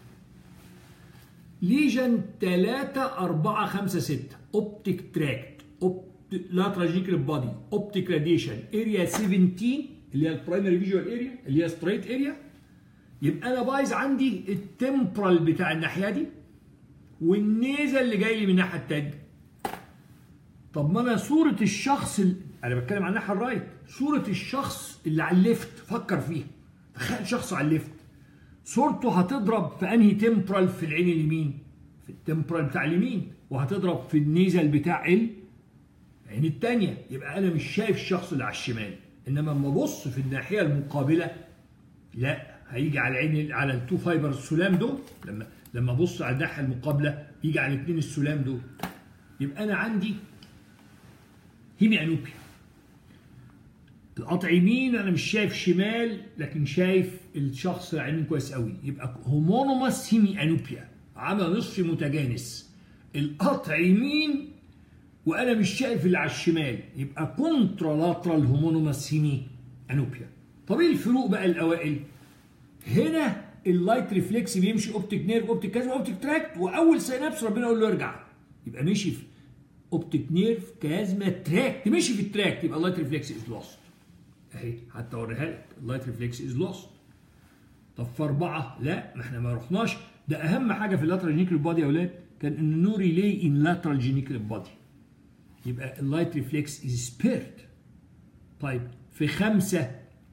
ليجن 3 4 5 6 اوبتيك تراكت لاترال جيكل بادي اوبتيك راديشن اريا 17 اللي هي البرايمري فيجوال اريا اللي هي ستريت اريا يبقى انا بايظ عندي التمبرال بتاع الناحيه دي والنيزل اللي جاي لي من الناحيه الثانيه طب ما انا صوره الشخص اللي انا بتكلم عن الناحيه الرايت صوره الشخص اللي على الليفت فكر فيها تخيل شخص على الليفت صورته هتضرب في انهي تمبرال في العين اليمين في التمبرال بتاع اليمين وهتضرب في النيزل بتاع العين الثانيه يبقى انا مش شايف الشخص اللي على الشمال انما لما ابص في الناحيه المقابله لا هيجي على العين على التو فايبر السلام دول لما لما ابص على الناحيه المقابله يجي على الاثنين السلام دول يبقى انا عندي هيمي انوبيا القطع يمين انا مش شايف شمال لكن شايف الشخص العينين كويس قوي يبقى هومونوماس هيمي انوبيا عمى نصفي متجانس القطع يمين وانا مش شايف اللي على الشمال يبقى كونترالاترال هومونوماس هيمي انوبيا طب ايه الفروق بقى الاوائل هنا اللايت ريفلكس بيمشي اوبتيك نيرف اوبتيك كذا اوبتيك تراكت واول سينابس ربنا يقول له ارجع يبقى مشي في اوبتيك نيرف كازما تراكت مشي في التراكت يبقى اللايت ريفلكس از لوست اهي حتى اوريها لك اللايت ريفلكس از لوست طب في اربعه لا ما احنا ما رحناش ده اهم حاجه في اللاترال جينيكال بادي يا اولاد كان ان نو ريلي ان لاترال جينيكال بادي يبقى اللايت ريفلكس از سبيرت طيب في خمسه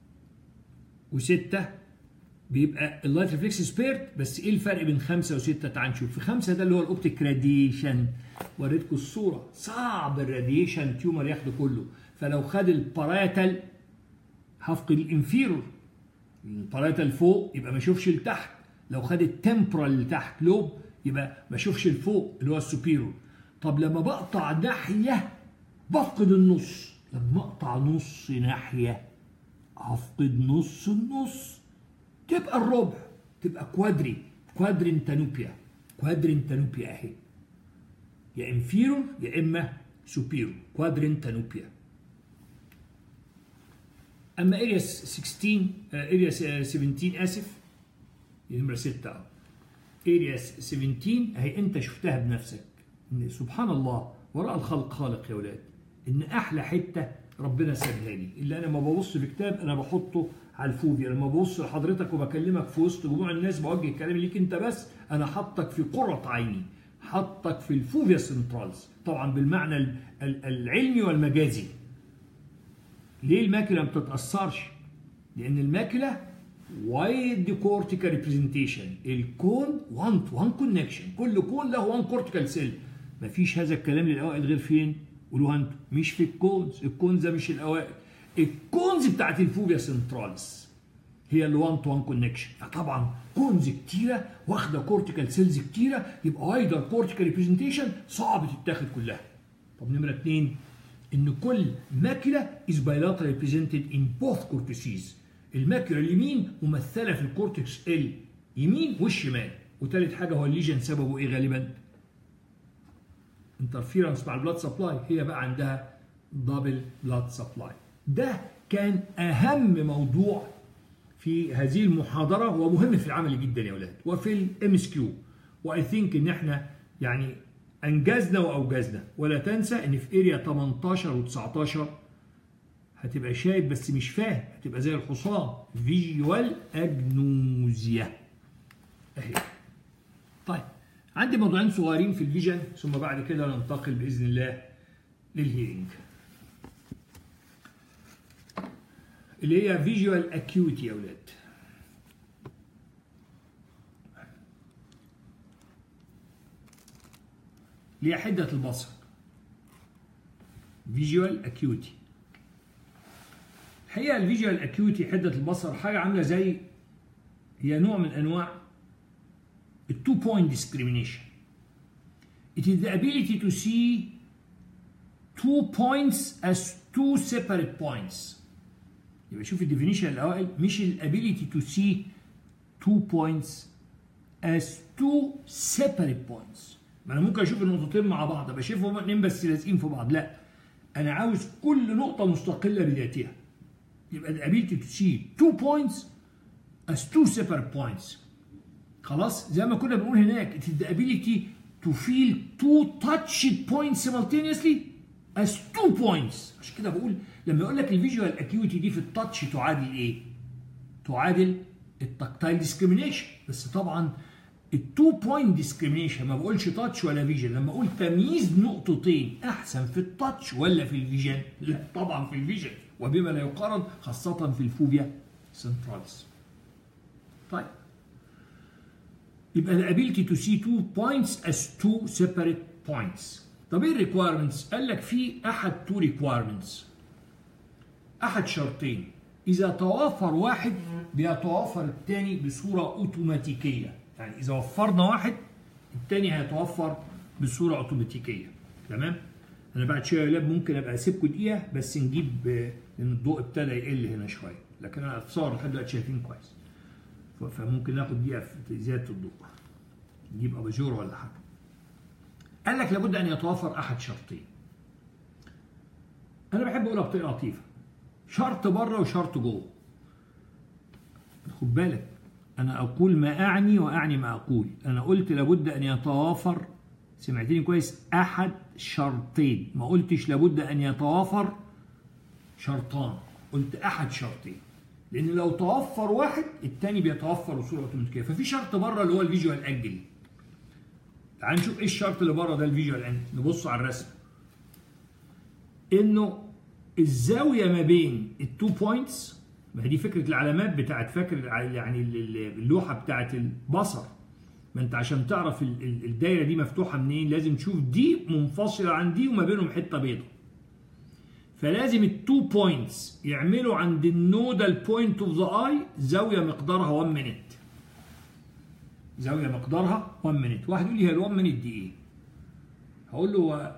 وسته بيبقى اللايت ريفلكس سبيرت بس ايه الفرق بين خمسه وسته تعال نشوف في خمسه ده اللي هو الاوبتيك راديشن وريتكم الصوره صعب الراديشن تيومر ياخده كله فلو خد الباراتال هفقد الانفيرور الباراتال فوق يبقى ما اشوفش لتحت لو خد التمبرال لتحت لوب يبقى ما اشوفش لفوق اللي هو السوبيرور طب لما بقطع ناحيه بفقد النص لما اقطع نص ناحيه هفقد نص النص تبقى الربع تبقى كوادري كوادرنتانوبيا كوادرنتانوبيا اهي يا انفيرور يا اما سوبيرور كوادرنتانوبيا اما اريا 16 اريا 17 اسف نمره 6 اهو اريا 17 اهي انت شفتها بنفسك ان سبحان الله وراء الخلق خالق يا ولاد ان احلى حته ربنا سابها لي اللي انا ما ببص في كتاب انا بحطه على الفوفيا لما ببص لحضرتك وبكلمك في وسط جموع الناس بوجه كلامي ليك انت بس انا حطك في قرة عيني حطك في الفوفيا سنترالز طبعا بالمعنى العلمي والمجازي ليه الماكله ما بتتاثرش لان الماكله وايد كورتيكال ريبريزنتيشن الكون 1 تو 1 كونكشن كل كون له 1 كورتيكال سيل مفيش هذا الكلام للاوائل غير فين قولوها انتوا مش في الكونز الكونز مش الاوائل الكونز بتاعت الفوفيا سنترالز هي ال 1 تو 1 كونكشن فطبعا كونز كتيره واخده كورتيكال سيلز كتيره يبقى وايدر كورتيكال ريبريزنتيشن صعب تتاخد كلها طب نمره اثنين ان كل ماكله is bilaterally presented in both cortices الماكله اليمين ممثله في الكورتكس اليمين والشمال وثالث حاجه هو الليجن سببه ايه غالبا انترفيرنس مع البلاد سبلاي هي بقى عندها دبل بلاد سبلاي ده كان اهم موضوع في هذه المحاضره ومهم في العمل جدا يا اولاد وفي الام اس كيو واي ثينك ان احنا يعني انجزنا واوجزنا ولا تنسى ان في اريا 18 و19 هتبقى شايف بس مش فاهم هتبقى زي الحصان فيجوال اجنوزيا اهي طيب عندي موضوعين صغيرين في الفيجن ثم بعد كده ننتقل باذن الله للهيرنج اللي هي فيجوال اكيوتي يا اولاد اللي هي حده البصر فيجوال اكيوتي الحقيقه الفيجوال اكيوتي حده البصر حاجه عامله زي هي نوع من انواع التو بوينت ديسكريميشن It is the ability to see two points as two separate points. يبقى شوف الديفينيشن الاوائل مش الابيليتي تو سي two points as two separate points. ما انا ممكن اشوف النقطتين مع بعض ابقى شايفهم اتنين بس لازقين في بعض لا انا عاوز كل نقطه مستقله بذاتها. يبقى the ability to see two points as two separate points. خلاص زي ما كنا بنقول هناك it is the ability to feel two touched points simultaneously as two points عشان كده بقول لما يقول لك الفيجوال اكيوتي دي في التاتش تعادل ايه؟ تعادل التكتايل ديسكريميشن بس طبعا التو بوينت ديسكريميشن ما بقولش تاتش ولا فيجن لما اقول تمييز نقطتين احسن في التاتش ولا في الفيجن؟ لا طبعا في الفيجن وبما لا يقارن خاصه في الفوبيا سنترالز. طيب يبقى the ability to see two points as two separate points. طب ايه الريكوايرمنتس؟ قال لك في احد تو ريكوايرمنتس. احد شرطين اذا توافر واحد بيتوافر الثاني بصوره اوتوماتيكيه، يعني اذا وفرنا واحد الثاني هيتوفر بصوره اوتوماتيكيه. تمام؟ انا بعد شويه لاب ممكن ابقى اسيبكم دقيقه بس نجيب لان الضوء ابتدى يقل هنا شويه، لكن انا اتصور لحد دلوقتي شايفين كويس. فممكن ناخد دقيقه في زياده الضوء نجيب اباجور ولا حاجه قال لك لابد ان يتوافر احد شرطين انا بحب اقولها بطريقه لطيفه شرط بره وشرط جوه خد بالك انا اقول ما اعني واعني ما اقول انا قلت لابد ان يتوافر سمعتني كويس احد شرطين ما قلتش لابد ان يتوافر شرطان قلت احد شرطين لان لو توفر واحد الثاني بيتوفر بصوره اوتوماتيكيه ففي شرط بره اللي هو الفيجوال انجل تعال نشوف ايه الشرط اللي بره ده الفيجوال انجل نبص على الرسم انه الزاويه ما بين التو بوينتس ما هي دي فكره العلامات بتاعت فاكر يعني اللوحه بتاعت البصر ما انت عشان تعرف الدايره دي مفتوحه منين لازم تشوف دي منفصله عن دي وما بينهم حته بيضاء فلازم التو بوينتس يعملوا عند النودال بوينت اوف ذا اي زاويه مقدارها 1 مينيت زاويه مقدارها 1 مينيت واحد يقول لي هي ال 1 مينيت دي ايه هقول له هو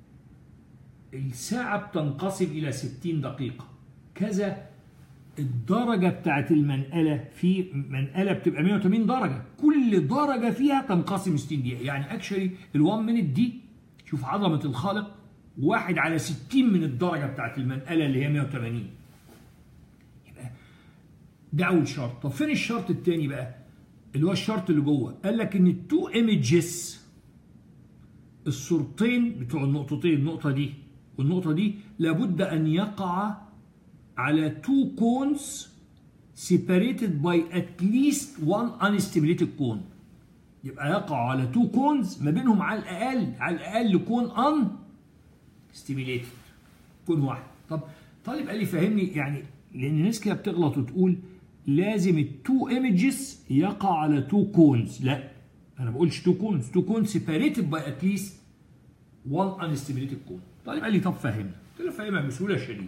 الساعه بتنقسم الى 60 دقيقه كذا الدرجه بتاعت المنقله في منقله بتبقى 180 درجه كل درجه فيها تنقسم 60 دقيقه يعني اكشولي ال 1 مينيت دي شوف عظمه الخالق واحد على 60 من الدرجة بتاعت المنقلة اللي هي 180 يبقى ده أول شرط طب فين الشرط التاني بقى اللي هو الشرط اللي جوه قال لك إن التو ايمجز الصورتين بتوع النقطتين النقطة دي والنقطة دي لابد أن يقع على تو كونز separated by at least one unstimulated cone يبقى يقع على تو كونز ما بينهم على الأقل على الأقل كون ان ستيميليتد كون واحد طب طالب قال لي فهمني يعني لان ناس كده بتغلط وتقول لازم التو ايمجز يقع على تو كونز لا انا ما بقولش تو كونز تو كونز سيبريتد باي ات ليست وان انستيميليتد كون طالب قال لي طب فهمنا قلت له فاهمها بسهوله شديده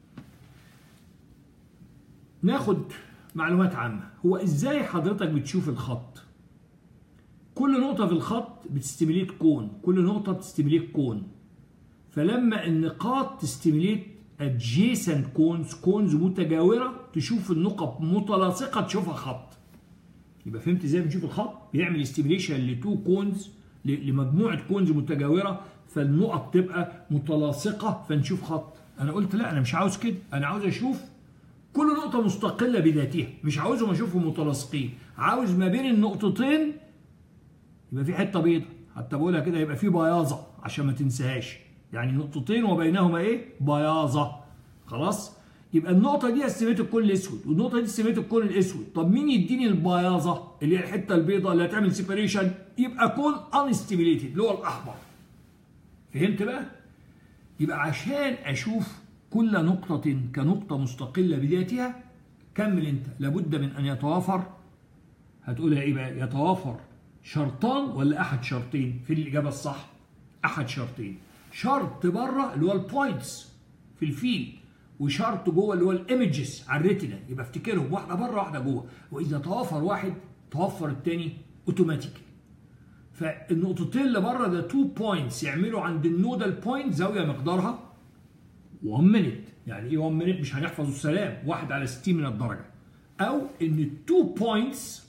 ناخد معلومات عامه هو ازاي حضرتك بتشوف الخط كل نقطه في الخط بتستيميليت كون كل نقطه بتستيميليت كون فلما النقاط تستيميليت adjacent كونز كونز متجاوره تشوف النقط متلاصقه تشوفها خط يبقى فهمت ازاي بنشوف الخط بيعمل استيميليشن لتو كونز لمجموعه كونز متجاوره فالنقط تبقى متلاصقه فنشوف خط انا قلت لا انا مش عاوز كده انا عاوز اشوف كل نقطه مستقله بذاتها مش عاوزهم اشوفهم متلاصقين عاوز ما بين النقطتين يبقى في حته بيضاء حتى بقولها كده يبقى في بياضه عشان ما تنساهاش يعني نقطتين وبينهما ايه بياضه خلاص يبقى النقطه دي استيميت الكون الاسود والنقطه دي استيميت الكون الاسود طب مين يديني البياضه اللي هي الحته البيضاء اللي هتعمل سيبريشن يبقى كون انستيميليتد اللي هو الاحمر فهمت بقى يبقى عشان اشوف كل نقطة كنقطة مستقلة بذاتها كمل انت لابد من ان يتوافر هتقولها ايه بقى يتوافر شرطان ولا احد شرطين في الاجابة الصح احد شرطين شرط بره اللي هو البوينتس في الفيل وشرط جوه اللي هو الايمجز على الريتنا يبقى افتكرهم واحده بره واحده جوه واذا توفر واحد توفر الثاني اوتوماتيكلي فالنقطتين اللي بره ده تو بوينتس يعملوا عند النودال بوينت زاويه مقدارها 1 مينيت يعني ايه 1 مينيت مش هنحفظ السلام واحد على 60 من الدرجه او ان التو بوينتس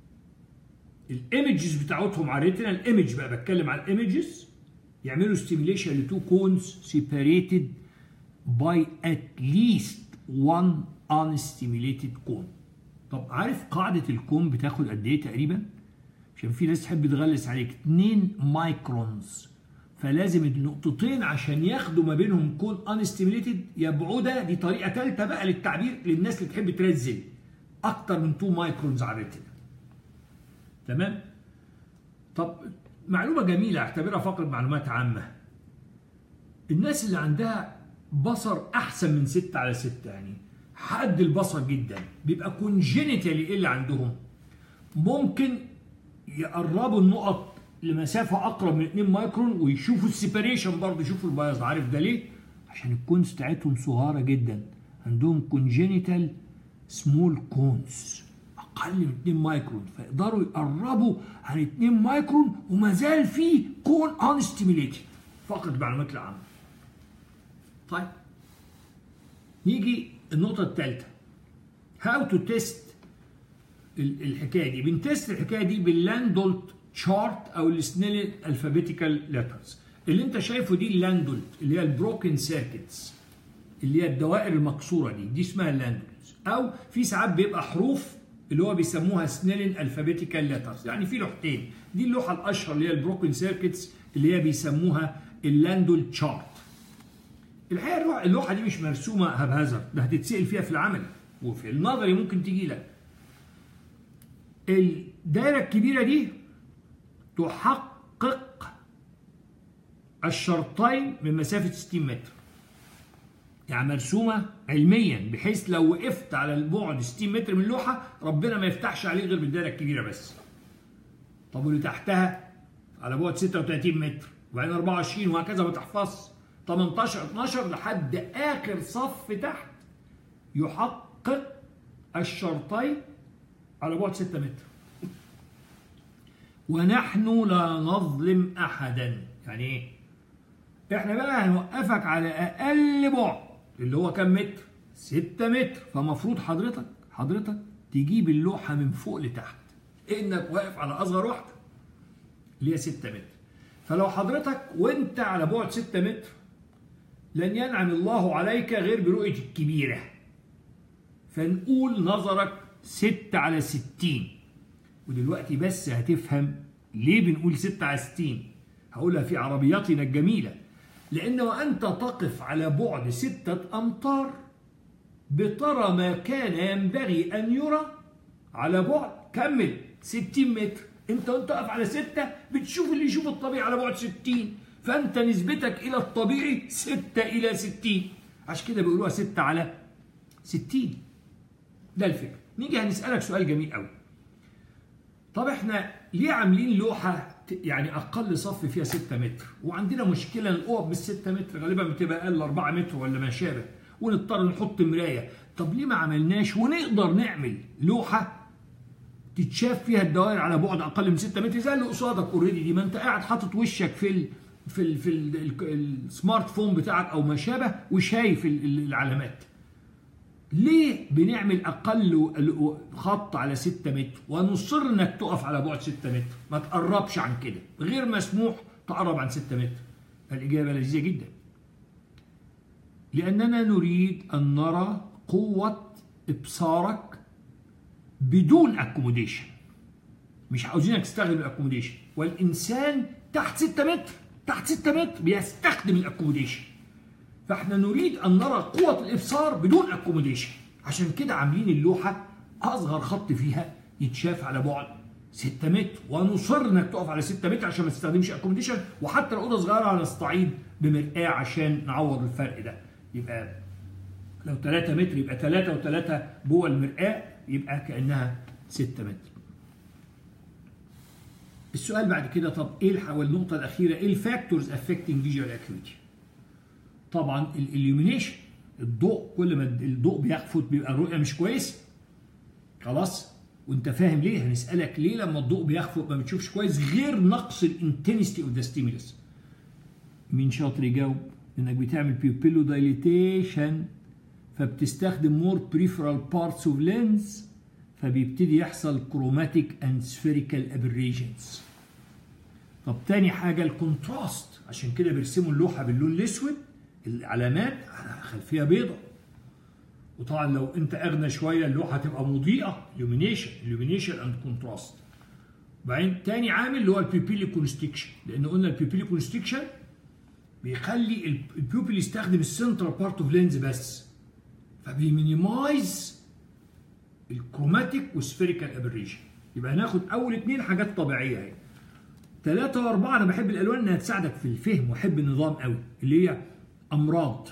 الايمجز بتاعتهم على الريتنا الايمج بقى بتكلم على الايمجز يعملوا ستيميليشن لتو كونز سيبريتد باي ات ليست 1 unstimulated كون طب عارف قاعده الكون بتاخد قد ايه تقريبا عشان في ناس تحب تغلس عليك 2 مايكرونز فلازم النقطتين عشان ياخدوا ما بينهم كون انستيميليتد يبعدها دي طريقه ثالثه بقى للتعبير للناس اللي تحب ترزل اكتر من 2 مايكرونز على الريتنا تمام طب معلومه جميله اعتبرها فقره معلومات عامه الناس اللي عندها بصر احسن من 6 على 6 يعني حد البصر جدا بيبقى كونجينيتالي ايه اللي عندهم ممكن يقربوا النقط لمسافه اقرب من 2 مايكرون ويشوفوا السيبريشن برضه يشوفوا البياض عارف ده ليه؟ عشان الكونز بتاعتهم صغيره جدا عندهم كونجينيتال سمول كونز اقل من 2 مايكرون فيقدروا يقربوا عن 2 مايكرون وما زال في كون ان ستيميليتد فقط المعلومات العامه طيب نيجي النقطه الثالثه هاو تو تيست الحكايه دي بنتست الحكايه دي باللاندولت شارت او السنيل الفابيتيكال ليترز اللي انت شايفه دي اللاندولت اللي هي البروكن سيركتس اللي هي الدوائر المكسوره دي دي اسمها اللاندولت او في ساعات بيبقى حروف اللي هو بيسموها سنيلين الفابيتيكال ليترز يعني في لوحتين دي اللوحه الاشهر اللي هي البروكن سيركتس اللي هي بيسموها اللاندولت شارت الحقيقه اللوحه دي مش مرسومه هبهزر ده هتتسال فيها في العمل وفي النظري ممكن تجي لك الدائره الكبيره دي تحقق الشرطين من مسافه 60 متر يعني مرسومه علميا بحيث لو وقفت على البعد 60 متر من اللوحه ربنا ما يفتحش عليه غير بالدائره الكبيره بس طب واللي تحتها على بعد 36 متر وبعدين 24 وهكذا ما تحفظش 18 12 لحد اخر صف تحت يحقق الشرطين على بعد 6 متر ونحن لا نظلم احدا يعني ايه احنا بقى هنوقفك على اقل بعد اللي هو كام متر 6 متر فمفروض حضرتك حضرتك تجيب اللوحه من فوق لتحت انك واقف على اصغر واحده اللي هي 6 متر فلو حضرتك وانت على بعد 6 متر لن ينعم الله عليك غير برؤية الكبيرة فنقول نظرك 6 على 60 ودلوقتي بس هتفهم ليه بنقول 6 على 60 هقولها في عربياتنا الجميلة لأن وأنت تقف على بعد ستة أمتار بترى ما كان ينبغي أن يرى على بعد كمل 60 متر أنت وأنت واقف على ستة بتشوف اللي يشوف الطبيعي على بعد 60 فأنت نسبتك إلى الطبيعي 6 إلى 60 عشان كده بيقولوها 6 على 60 ده الفكرة نيجي هنسألك سؤال جميل قوي طب احنا ليه عاملين لوحة يعني أقل صف فيها 6 متر وعندنا مشكلة الأوض بال 6 متر غالبا بتبقى أقل 4 متر ولا ما شابه ونضطر نحط مراية طب ليه ما عملناش ونقدر نعمل لوحة تتشاف فيها الدوائر على بعد أقل من 6 متر زي اللي قصادك اوريدي دي ما أنت قاعد حاطط وشك في في ال في ال- ال- السمارت فون بتاعك او ما شابه وشايف ال- ال- العلامات ليه بنعمل اقل ال- خط على 6 متر ونصر انك تقف على بعد 6 متر ما تقربش عن كده غير مسموح تقرب عن 6 متر الاجابه لذيذه جدا لاننا نريد ان نرى قوه ابصارك بدون اكوموديشن مش عاوزينك تستخدم الاكوموديشن والانسان تحت 6 متر تحت 6 متر بيستخدم الاكوموديشن فاحنا نريد ان نرى قوه الابصار بدون اكوموديشن عشان كده عاملين اللوحه اصغر خط فيها يتشاف على بعد 6 متر ونصر انك تقف على 6 متر عشان ما تستخدمش اكوموديشن وحتى لو اوضه صغيره هنستعيد بمرآة عشان نعوض الفرق ده يبقى لو 3 متر يبقى 3 و3 جوه المرآة يبقى كانها 6 متر السؤال بعد كده طب ايه الح- والنقطه الاخيره ايه الفاكتورز افكتنج فيجوال اكيوتي طبعا الاليومينيشن الضوء كل ما الضوء بيخفت بيبقى الرؤيه مش كويسه خلاص وانت فاهم ليه هنسالك ليه لما الضوء بيخفت ما بتشوفش كويس غير نقص الانتنستي اوف ذا ستيمولس مين شاطر يجاوب انك بتعمل بيوبيلو دايليتيشن فبتستخدم مور بريفرال بارتس اوف لينز فبيبتدي يحصل كروماتيك اند سفيريكال ابريجنز طب تاني حاجة الكونتراست عشان كده بيرسموا اللوحة باللون الأسود العلامات على خلفية بيضاء وطبعا لو أنت أغنى شوية اللوحة تبقى مضيئة illumination illumination اند كونتراست وبعدين تاني عامل اللي هو البيبيلي كونستكشن لأن قلنا البيبيلي كونستكشن بيخلي البيوبيل يستخدم السنترال بارت اوف لينز بس فبيمينيمايز الكروماتيك والسفيريكال ابريشن يبقى هناخد اول اتنين حاجات طبيعيه اهي ثلاثة وأربعة أنا بحب الألوان إنها تساعدك في الفهم وأحب النظام قوي اللي هي أمراض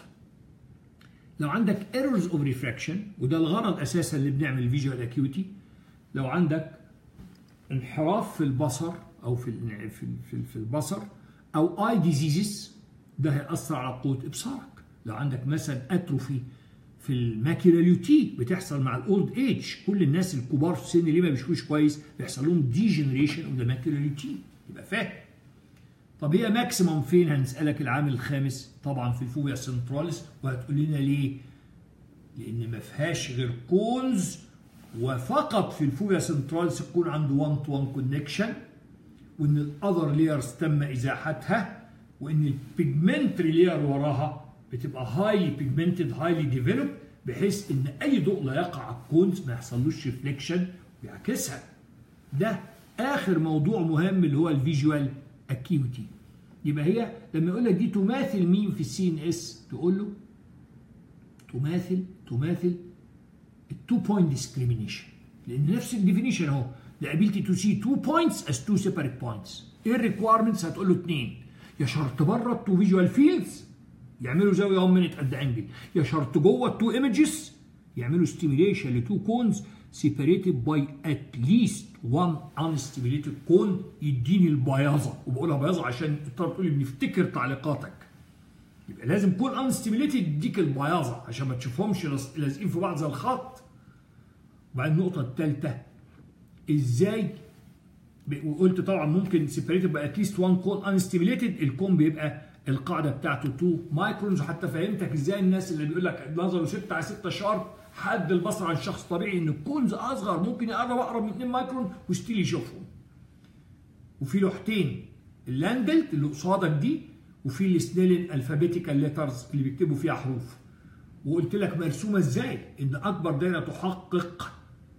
لو عندك ايرورز اوف ريفراكشن وده الغرض أساسا اللي بنعمل فيجوال اكيوتي لو عندك انحراف في البصر أو في ال- في في, في البصر أو اي ديزيزز ده هيأثر على قوة إبصارك لو عندك مثلا أتروفي في الماكيولا ليوتي بتحصل مع الاولد ايج كل الناس الكبار في السن اللي ما بيشوفوش كويس بيحصل لهم ديجنريشن اوف ذا ماكيولا ليوتي يبقى فاهم طب هي ماكسيموم فين هنسالك العامل الخامس طبعا في الفوبيا سنتراليس وهتقول لنا ليه لان ما فيهاش غير كونز وفقط في الفوبيا سنتراليس يكون عنده 1 تو 1 كونكشن وان الاذر ليرز تم ازاحتها وان البيجمنتري لير وراها بتبقى هايلي بيجمنتد هايلي ديفلوب بحيث ان اي ضوء لا يقع على الكونز ما يحصلوش ريفليكشن ويعكسها ده اخر موضوع مهم اللي هو الفيجوال اكيوتي يبقى هي لما يقول لك دي تماثل مين في السي ان اس تقول له تماثل تماثل التو بوينت ديسكريميشن لان نفس الديفينيشن اهو the ability to see two points as two separate points ايه الريكويرمنتس هتقول له اثنين يا شرط بره التو فيجوال فيلدز يعملوا زاويه 1 مينت قد انجل يا شرط جوه التو ايمجز يعملوا ستيميليشن لتو كونز separated by at least one unstimulated cone يديني البياضه وبقولها بياضه عشان تقدر تقول لي بنفتكر تعليقاتك يبقى لازم يكون unstimulated يديك البياضه عشان ما تشوفهمش لاز- لازقين في بعض زي الخط وبعدين النقطه الثالثه ازاي ب- وقلت طبعا ممكن سيبريتد باي اتليست 1 كون انستيميليتد الكون بيبقى القاعده بتاعته 2 مايكرونز وحتى فهمتك ازاي الناس اللي بيقول لك نظره 6 على 6 شارب حد البصر عن شخص طبيعي ان الكونز اصغر ممكن يقرب اقرب من 2 مايكرون وستيل يشوفهم وفي لوحتين اللاندلت اللي قصادك دي وفي السنيلين الفابيتيكال ليترز اللي بيكتبوا فيها حروف وقلت لك مرسومه ازاي ان اكبر دايره تحقق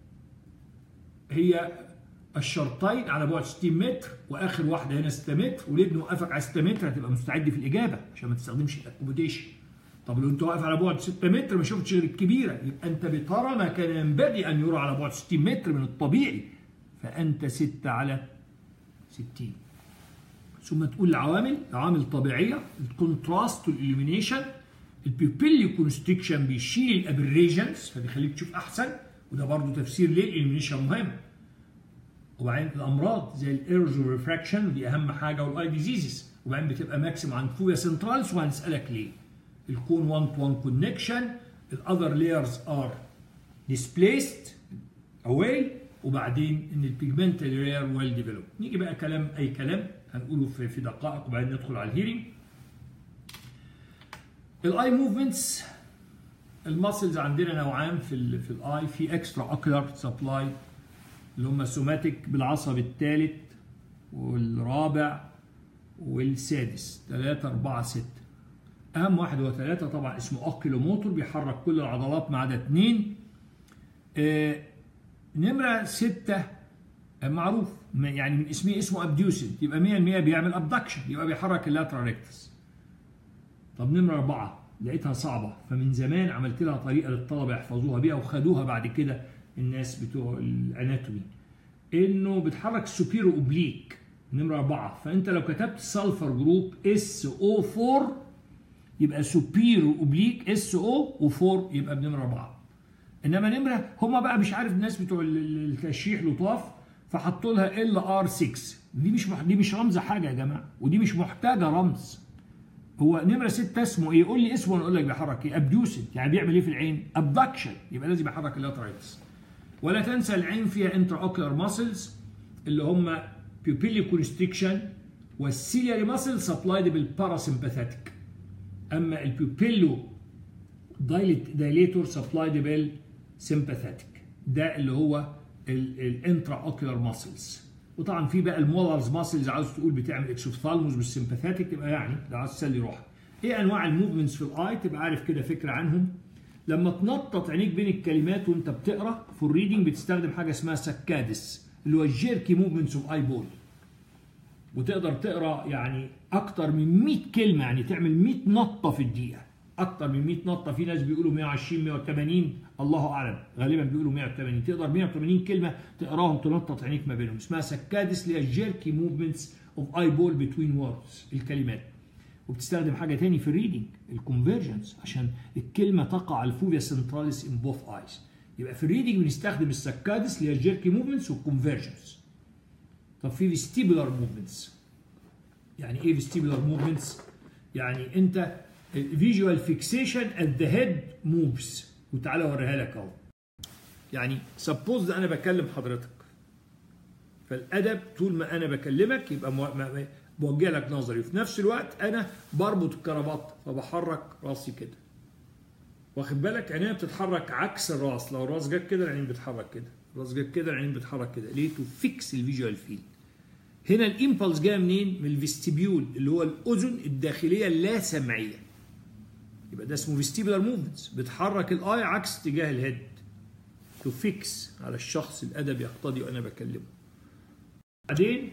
هي الشرطين على بعد 60 متر واخر واحده هنا 6 متر وليه بنوقفك على 6 متر هتبقى مستعد في الاجابه عشان ما تستخدمش الاكوموديشن طب لو انت واقف على بعد 6 متر ما شفتش غير الكبيره يبقى انت بترى ما كان ينبغي ان يرى على بعد 60 متر من الطبيعي فانت 6 على 60 ثم تقول العوامل عوامل طبيعيه الكونتراست والإليمينيشن البيبيلي كونستكشن بيشيل الابريجنز فبيخليك تشوف احسن وده برضه تفسير ليه الإليمينيشن مهم وبعدين الامراض زي الايرز والريفراكشن ودي اهم حاجه والاي ديزيزز وبعدين بتبقى ماكسيم عند فويا سنترالز وهنسالك ليه الكون 1 تو 1 كونكشن الاذر لايرز ار displaced away وبعدين ان البيجمنتال رير ويل ديفلوب نيجي بقى كلام اي كلام هنقوله في في دقائق وبعدين ندخل على الهيرنج الاي موفمنتس الماسلز عندنا نوعان في ال في الاي في اكسترا اوكولار سبلاي اللي هم سوماتيك بالعصب الثالث والرابع والسادس 3 4 6 اهم واحد هو ثلاثة طبعا اسمه اوكيلوموتور بيحرك كل العضلات ما عدا اثنين آه نمرة ستة معروف يعني من اسمه اسمه ابديوسنت يبقى 100% بيعمل ابدكشن يبقى بيحرك اللاترال ريكتس طب نمرة أربعة لقيتها صعبة فمن زمان عملت لها طريقة للطلبة يحفظوها بيها وخدوها بعد كده الناس بتوع الاناتومي انه بتحرك سوبيرو اوبليك نمرة أربعة فأنت لو كتبت سلفر جروب اس او 4 يبقى سوبيرو اوبليك اس او و4 يبقى بنمرة أربعة انما نمره هما بقى مش عارف الناس بتوع التشريح لطاف فحطوا لها ال ار 6 دي مش مح... دي مش رمز حاجه يا جماعه ودي مش محتاجه رمز هو نمره 6 اسمه ايه؟ قول لي اسمه وانا اقول لك بيحرك ايه؟ ابديوسنت يعني بيعمل ايه في العين؟ ابدكشن يبقى لازم يحرك اللاترايتس ولا تنسى العين فيها انترا اوكيولار ماسلز اللي هم بيوبيلي كونستريكشن والسيلياري ماسل سبلايد بالباراسمباثيك اما البيوبيلو دايليتور سبلايد بالسمباثيك ده اللي هو الانترا اوكيولار ماسلز وطبعا في بقى المولرز ماسلز عاوز تقول بتعمل اكسوفثالموس بالسمباثيك تبقى يعني لو عاوز تسلي روحك ايه انواع الموفمنتس في الاي تبقى عارف كده فكره عنهم لما تنطط عينيك بين الكلمات وانت بتقرا في الريدنج بتستخدم حاجه اسمها سكادس اللي هو الجيركي موفمنتس اوف اي بول وتقدر تقرا يعني اكتر من 100 كلمه يعني تعمل 100 نطه في الدقيقه اكتر من 100 نطه في ناس بيقولوا 120 180 الله اعلم غالبا بيقولوا 180 تقدر 180 كلمه تقراهم تنطط عينيك ما بينهم اسمها سكادس اللي هي الجيركي موفمنتس اوف اي بول بتوين ووردز الكلمات وبتستخدم حاجه تاني في الريدنج الكونفرجنس عشان الكلمه تقع على الفوفيا سنتراليس ان بوث ايز يبقى في الريدنج بنستخدم السكادس اللي هي الجيركي موفمنتس والكونفرجنس طب في فيستيبولار موفمنتس يعني ايه فيستيبولار موفمنتس يعني انت فيجوال فيكسيشن ات ذا هيد موفز وتعالى اوريها لك اهو يعني سبوز انا بكلم حضرتك فالادب طول ما انا بكلمك يبقى موجه لك نظري وفي نفس الوقت انا بربط الكرافات فبحرك راسي كده واخد بالك عينيا بتتحرك عكس الراس لو الراس جت كده العين بتتحرك كده الراس جت كده العين بتتحرك كده ليه تو فيكس الفيجوال فيلد هنا الامبلس جايه منين من الفيستيبيول اللي هو الاذن الداخليه اللا سمعيه يبقى ده اسمه فيستيبولار موفمنتس بتحرك الاي عكس اتجاه الهيد تو فيكس على الشخص الادب يقتضي وانا بكلمه بعدين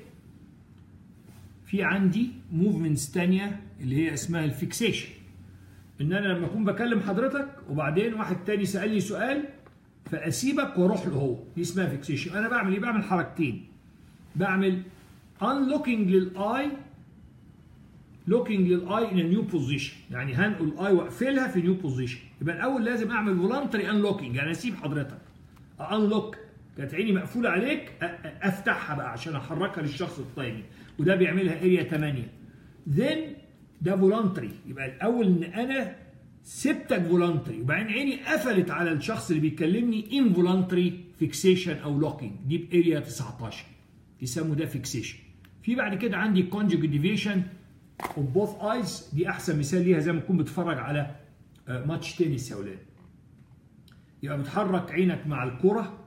في عندي موفمنتس تانية اللي هي اسمها الفيكسيشن ان انا لما اكون بكلم حضرتك وبعدين واحد تاني سالني سؤال فاسيبك واروح له هو دي اسمها فيكسيشن انا بعمل ايه بعمل حركتين بعمل unlocking للاي looking للاي in a new position يعني هنقل الاي واقفلها في نيو بوزيشن يبقى الاول لازم اعمل voluntary unlocking يعني اسيب حضرتك unlock كانت عيني مقفوله عليك افتحها بقى عشان احركها للشخص الثاني وده بيعملها اريا 8 then ده فولونتري يبقى الاول ان انا سبتك فولونتري وبعدين عيني قفلت على الشخص اللي بيكلمني انفولونتري فيكسيشن او لوكينج دي باريا 19 يسموا ده فيكسيشن في بعد كده عندي كونجوجيت ديفيشن اوف بوث ايز دي احسن مثال ليها زي ما تكون بتتفرج على ماتش تنس يا اولاد يبقى بتحرك عينك مع الكره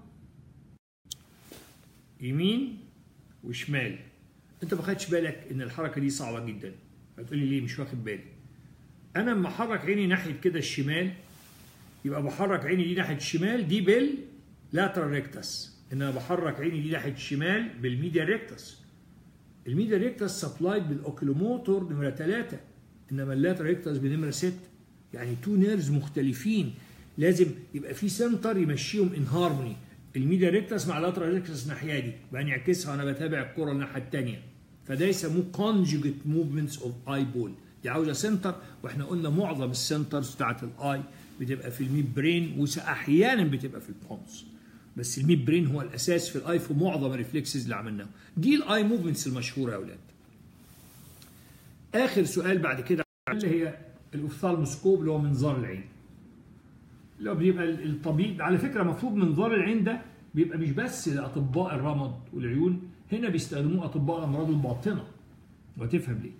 يمين وشمال انت ما خدتش بالك ان الحركه دي صعبه جدا هتقول لي ليه مش واخد بالي انا لما احرك عيني ناحيه كده الشمال يبقى بحرك عيني دي ناحيه الشمال دي بال لاترال ريكتس ان انا بحرك عيني دي ناحيه الشمال بالميديا ريكتس الميديا ريكتس سبلايد بالاوكيلوموتور نمره 3 انما اللاترال ريكتس بنمره 6 يعني تو نيرز مختلفين لازم يبقى في سنتر يمشيهم ان هارموني الميديا ريكتس مع اللاترال ريكتس الناحيه دي بعدين يعكسها وانا بتابع الكره الناحيه الثانيه فده يسموه conjugate movements of eye ball دي عاوزه سنتر واحنا قلنا معظم السنترز بتاعت الاي بتبقى في الميد برين واحيانا بتبقى في البونس بس الميد برين هو الاساس في الاي في معظم الريفلكسز اللي عملناها دي الاي موفمنتس المشهوره يا اولاد اخر سؤال بعد كده اللي هي الاوفثالموسكوب اللي هو منظار العين اللي هو بيبقى الطبيب على فكره المفروض منظار العين ده بيبقى مش بس لاطباء الرمد والعيون هنا بيستخدموه اطباء الامراض الباطنه وهتفهم ليه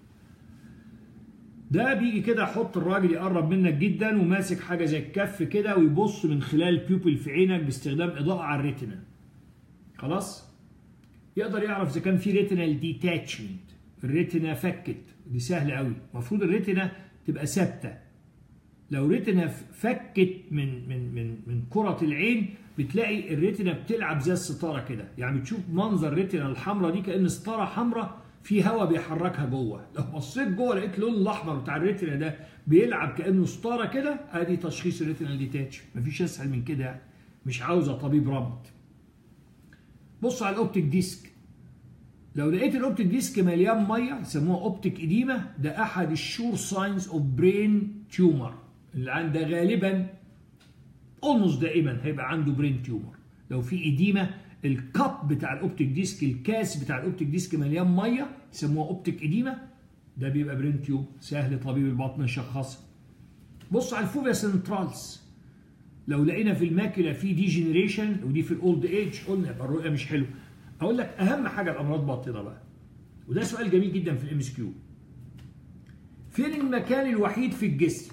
ده بيجي كده يحط الراجل يقرب منك جدا وماسك حاجه زي الكف كده ويبص من خلال البيوبل في عينك باستخدام اضاءه على الريتنا خلاص يقدر يعرف اذا كان في ريتينال ديتاتشمنت الريتنا فكت دي سهله قوي المفروض الريتنا تبقى ثابته لو ريتنا فكت من من من من كره العين بتلاقي الريتنا بتلعب زي الستاره كده يعني بتشوف منظر الريتنا الحمراء دي كان ستاره حمراء في هواء بيحركها جوه لو بصيت جوه لقيت اللون الاحمر بتاع الريتنا ده بيلعب كانه ستاره كده ادي تشخيص الريتنال ديتاتش مفيش اسهل من كده يعني مش عاوزه طبيب رمد بص على الاوبتيك ديسك لو لقيت الاوبتيك ديسك مليان ميه يسموها اوبتيك اديمه ده احد الشور ساينز اوف برين تيومر اللي عنده غالبا اولموست دائما هيبقى عنده برين تيومر لو في اديمه الكاب بتاع الاوبتيك ديسك الكاس بتاع الاوبتيك ديسك مليان ميه يسموها اوبتيك اديمه ده بيبقى برين تيوب سهل طبيب البطن يشخصها بص على الفوبيا سنترالز لو لقينا في الماكله في ديجنريشن ودي في الاولد ايج قلنا يبقى الرؤيه مش حلوه اقول لك اهم حاجه الامراض باطنه بقى وده سؤال جميل جدا في الام اس كيو فين المكان الوحيد في الجسم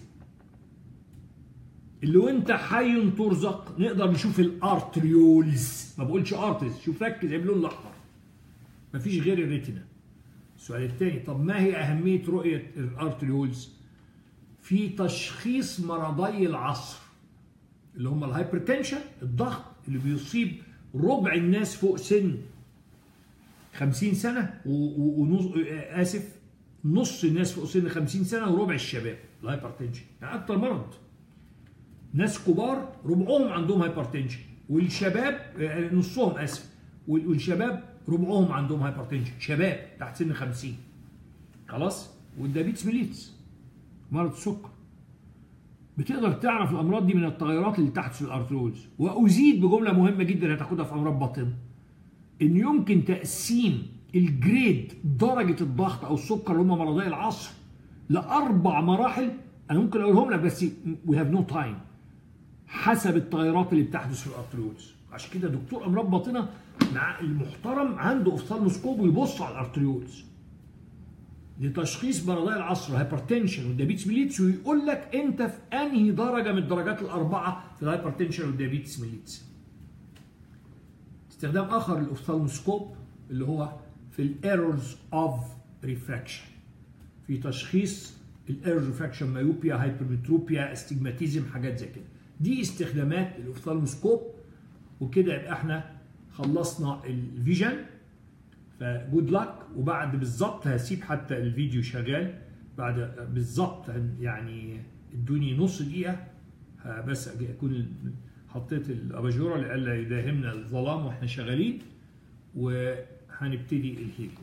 اللي وانت حي ترزق نقدر نشوف الارتريولز ما بقولش ارتريز شوف ركز باللون الاحمر مفيش غير الريتنا السؤال الثاني طب ما هي اهميه رؤيه الارتريولز في تشخيص مرضي العصر اللي هم الهايبرتنشن الضغط اللي بيصيب ربع الناس فوق سن 50 سنه ونص اسف نص الناس فوق سن 50 سنه وربع الشباب الهايبرتنشن يعني اكتر مرض ناس كبار ربعهم عندهم هايبرتنشن والشباب نصهم اسف والشباب ربعهم عندهم هايبرتنشن شباب تحت سن 50 خلاص والدايبيتس ميليتس مرض السكر بتقدر تعرف الامراض دي من التغيرات اللي تحدث في الارترولز وازيد بجمله مهمه جدا هتاخدها في امراض باطنه ان يمكن تقسيم الجريد درجه الضغط او السكر اللي هم مرضي العصر لاربع مراحل انا ممكن اقولهم لك بس وي هاف نو تايم حسب التغيرات اللي بتحدث في الارتريولز عشان كده دكتور امراض باطنه مع المحترم عنده اوفثالموسكوب ويبص على الارتريولز لتشخيص مرضي العصر هايبرتنشن والديابيتس ميليتس ويقول لك انت في انهي درجه من الدرجات الاربعه في الهايبرتنشن والديابيتس ميليتس استخدام اخر للاوفثالموسكوب اللي هو في الايرورز اوف ريفراكشن في تشخيص الايرورز ريفراكشن مايوبيا هايبرمتروبيا استجماتيزم حاجات زي كده دي استخدامات الاوفثالموسكوب وكده يبقى احنا خلصنا الفيجن فجود لك وبعد بالظبط هسيب حتى الفيديو شغال بعد بالظبط يعني ادوني نص دقيقه بس اكون حطيت الاباجوره لئلا يداهمنا الظلام واحنا شغالين وهنبتدي الهيلينج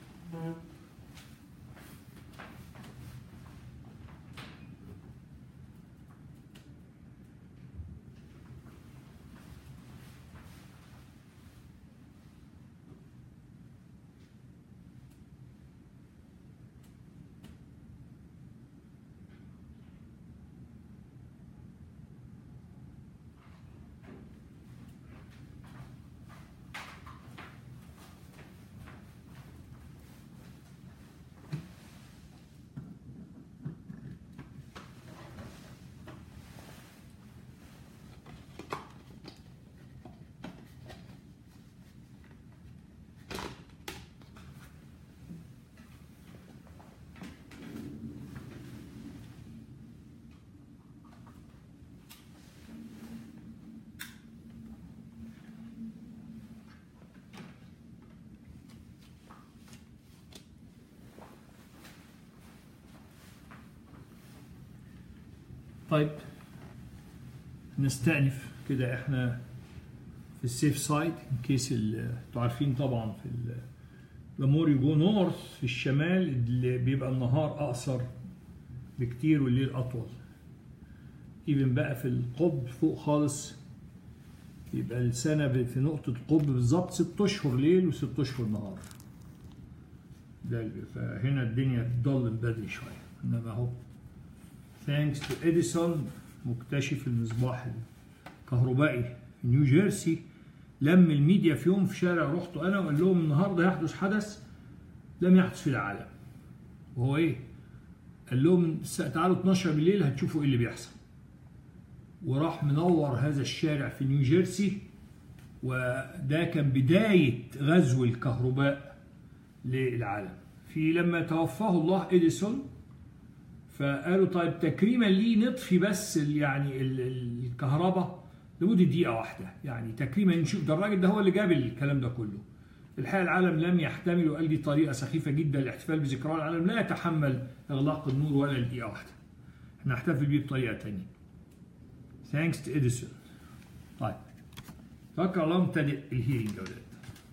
طيب نستأنف كده احنا في السيف سايد ان كيس انتوا عارفين طبعا في لامور يو نورث في الشمال اللي بيبقى النهار اقصر بكتير والليل اطول ايفن بقى في القطب فوق خالص يبقى السنة في نقطة القطب بالظبط ست أشهر ليل وست أشهر نهار ده فهنا الدنيا تضلم بدري شوية إنما أهو ثانكس تو اديسون مكتشف المصباح الكهربائي في نيو جيرسي لم الميديا في يوم في شارع رحت انا وقال لهم النهارده يحدث حدث لم يحدث في العالم وهو ايه؟ قال لهم تعالوا 12 بالليل هتشوفوا ايه اللي بيحصل وراح منور هذا الشارع في نيوجيرسي وده كان بداية غزو الكهرباء للعالم في لما توفاه الله إديسون فقالوا طيب تكريما ليه نطفي بس يعني الكهرباء لمدة دقيقة واحدة يعني تكريما نشوف ده الراجل ده هو اللي جاب الكلام ده كله الحقيقة العالم لم يحتمل وقال دي طريقة سخيفة جدا للاحتفال بذكرى العالم لا يتحمل إغلاق النور ولا دقيقة واحدة احنا نحتفل بيه بطريقة تانية thanks to Edison طيب توكل الله مبتدئ الهيرنج يا ولاد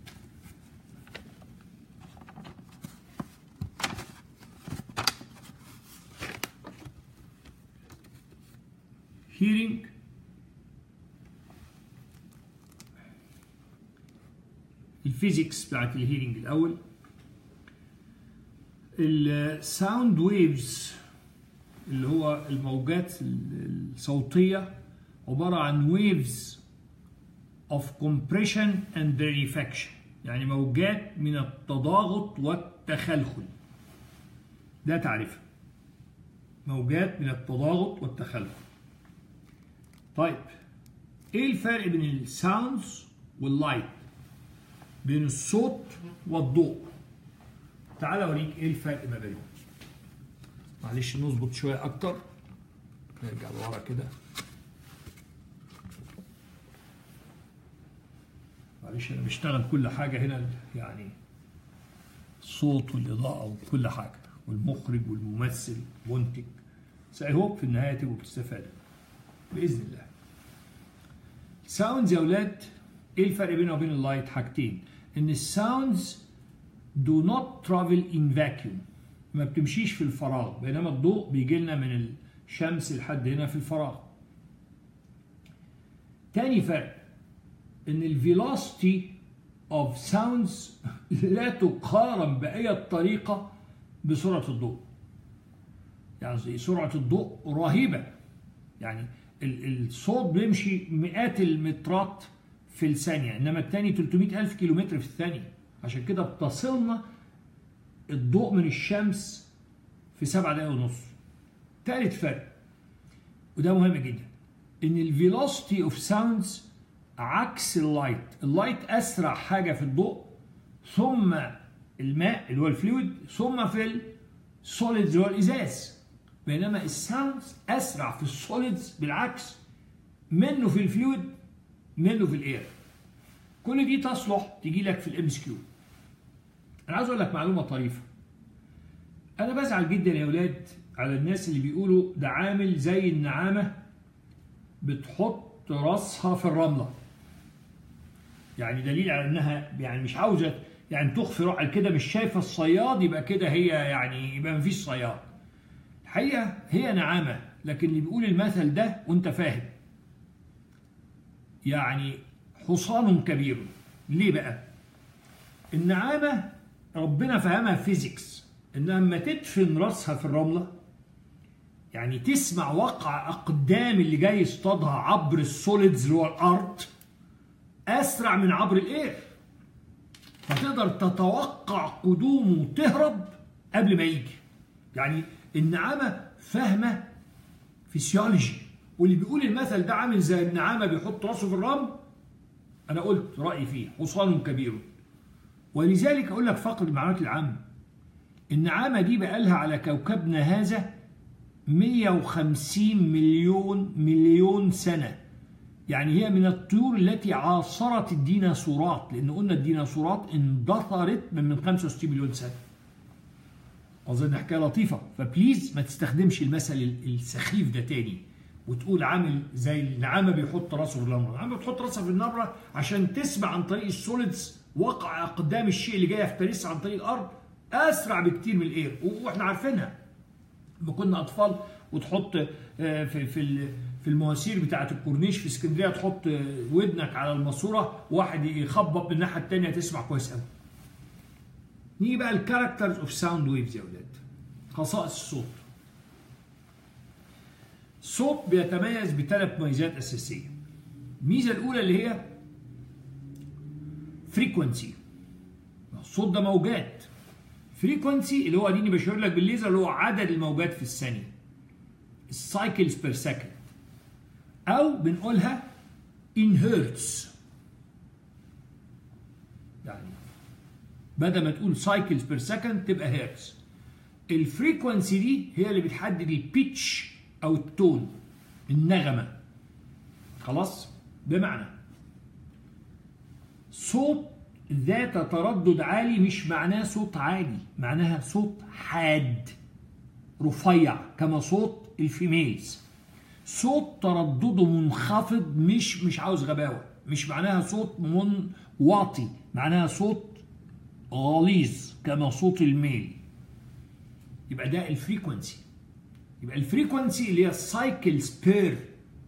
hearing الفيزيكس بتاعت الهيرنج الاول الساوند ويفز اللي هو الموجات الصوتيه عباره عن ويفز of compression and rarefaction يعني موجات من التضاغط والتخلخل ده تعريفها موجات من التضاغط والتخلخل طيب ايه الفرق بين الساوندز واللايت بين الصوت والضوء تعال اوريك ايه الفرق ما بينهم معلش نظبط شويه اكتر نرجع لورا كده معلش انا بشتغل كل حاجه هنا يعني الصوت والاضاءه وكل حاجه والمخرج والممثل منتج سايهوب في النهايه تبقوا بتستفادوا باذن الله ساوندز يا اولاد ايه الفرق بينه وبين اللايت حاجتين ان الساوندز do not travel in vacuum ما بتمشيش في الفراغ بينما الضوء بيجي لنا من الشمس لحد هنا في الفراغ تاني فرق ان الفيلوسيتي اوف ساوندز لا تقارن باي طريقه بسرعه الضوء يعني سرعه الضوء رهيبه يعني الصوت بيمشي مئات المترات في الثانيه انما الثاني 300 الف كيلومتر في الثانيه عشان كده بتصلنا الضوء من الشمس في سبع دقايق ونص ثالث فرق وده مهم جدا ان الفيلوسيتي اوف ساوندز عكس اللايت اللايت اسرع حاجه في الضوء ثم الماء اللي هو الفلويد ثم في السوليدز اللي هو الازاز بينما الساوندز اسرع في السوليدز بالعكس منه في الفلويد منه في الاير كل دي تصلح تجي لك في الام اس كيو انا عايز اقول لك معلومه طريفه انا بزعل جدا يا اولاد على الناس اللي بيقولوا ده عامل زي النعامه بتحط راسها في الرمله يعني دليل على انها يعني مش عاوزه يعني تخفي روحها كده مش شايفه الصياد يبقى كده هي يعني يبقى مفيش صياد الحقيقه هي نعامه لكن اللي بيقول المثل ده وانت فاهم يعني حصان كبير ليه بقى النعامه ربنا فهمها فيزيكس انها لما تدفن راسها في الرمله يعني تسمع وقع اقدام اللي جاي يصطادها عبر السوليدز اللي هو الارض اسرع من عبر الاير فتقدر تتوقع قدومه وتهرب قبل ما يجي يعني النعامه فاهمه فيسيولوجي واللي بيقول المثل ده عامل زي النعامه بيحط راسه في الرمل انا قلت رايي فيه حصان كبير ولذلك اقول لك فقر المعلومات العامه النعامه دي بقالها على كوكبنا هذا 150 مليون مليون سنه يعني هي من الطيور التي عاصرت الديناصورات لان قلنا الديناصورات اندثرت من من 65 مليون سنه اظن حكايه لطيفه فبليز ما تستخدمش المثل السخيف ده تاني وتقول عامل زي النعامه بيحط راسه في النمره النعامه بتحط راسها في النمره عشان تسمع عن طريق السوليدز وقع اقدام الشيء اللي جاي يفترسها عن طريق الارض اسرع بكتير من الاير واحنا عارفينها لما كنا اطفال وتحط في في في المواسير بتاعه الكورنيش في اسكندريه تحط ودنك على الماسوره واحد يخبط من الناحيه الثانيه تسمع كويس قوي. نيجي بقى الكاركترز اوف ساوند ويفز يا ولاد. خصائص الصوت. الصوت بيتميز بثلاث ميزات اساسيه. الميزه الاولى اللي هي فريكونسي الصوت ده موجات فريكونسي اللي هو اديني بشاور لك بالليزر اللي هو عدد الموجات في الثانيه السايكلز بير سكند او بنقولها ان هرتز يعني بدل ما تقول سايكلز بير سكند تبقى هرتز الفريكونسي دي هي اللي بتحدد البيتش او التون النغمه خلاص بمعنى صوت ذات تردد عالي مش معناه صوت عالي معناها صوت حاد رفيع كما صوت الفيميلز صوت تردده منخفض مش مش عاوز غباوه مش معناها صوت من واطي معناها صوت غليظ كما صوت الميل يبقى ده الفريكونسي يبقى الفريكونسي اللي هي السايكلز بير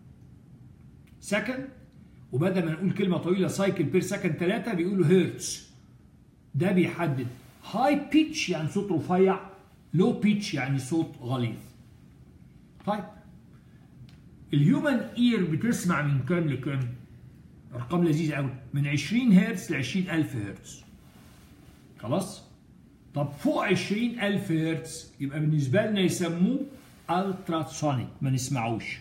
سكند وبدل ما نقول كلمه طويله سايكل بير سكند 3 بيقولوا هيرتز ده بيحدد هاي بيتش يعني صوت رفيع لو بيتش يعني صوت غليظ طيب الهيومن اير بتسمع من كام لكام ارقام لذيذه قوي من 20 هرتز ل 20000 هرتز خلاص طب فوق 20000 هرتز يبقى بالنسبه لنا يسموه التراسونيك ما نسمعوش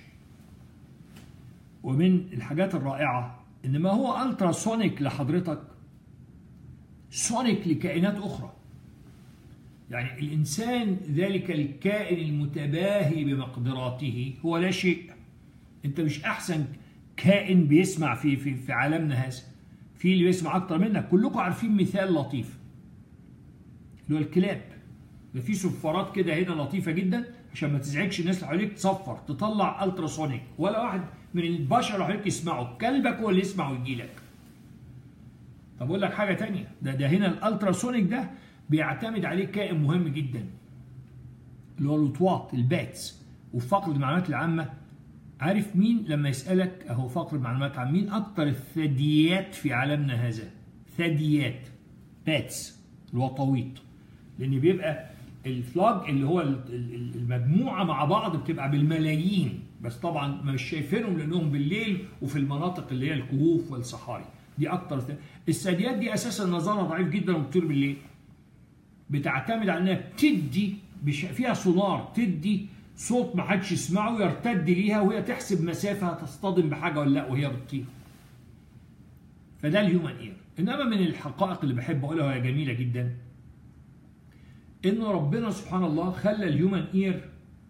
ومن الحاجات الرائعه ان ما هو التراسونيك لحضرتك سونيك لكائنات اخرى يعني الانسان ذلك الكائن المتباهي بمقدراته هو لا شيء انت مش احسن كائن بيسمع في في في عالمنا هذا في اللي بيسمع اكتر منك كلكم عارفين مثال لطيف اللي هو الكلاب ده في صفارات كده هنا لطيفه جدا عشان ما تزعجش الناس اللي حواليك تصفر تطلع التراسونيك ولا واحد من البشر اللي حواليك يسمعه كلبك هو اللي يسمع ويجي لك طب اقول لك حاجه تانية ده ده هنا الالتراسونيك ده بيعتمد عليه كائن مهم جدا اللي هو الوطواط الباتس وفي فقر المعلومات العامه عارف مين لما يسالك اهو فقر المعلومات عن مين اكتر الثدييات في عالمنا هذا ثدييات باتس الوطاويط لان بيبقى الفلاج اللي هو المجموعه مع بعض بتبقى بالملايين بس طبعا مش شايفينهم لانهم بالليل وفي المناطق اللي هي الكهوف والصحاري دي اكتر الثدييات دي اساسا نظرها ضعيف جدا وبتطير بالليل بتعتمد على انها بتدي بش... فيها سونار تدي صوت ما حدش يسمعه يرتد ليها وهي تحسب مسافه هتصطدم بحاجه ولا لا وهي بتطير فده الهيومن اير انما من الحقائق اللي بحب اقولها وهي جميله جدا ان ربنا سبحان الله خلى الهيومن اير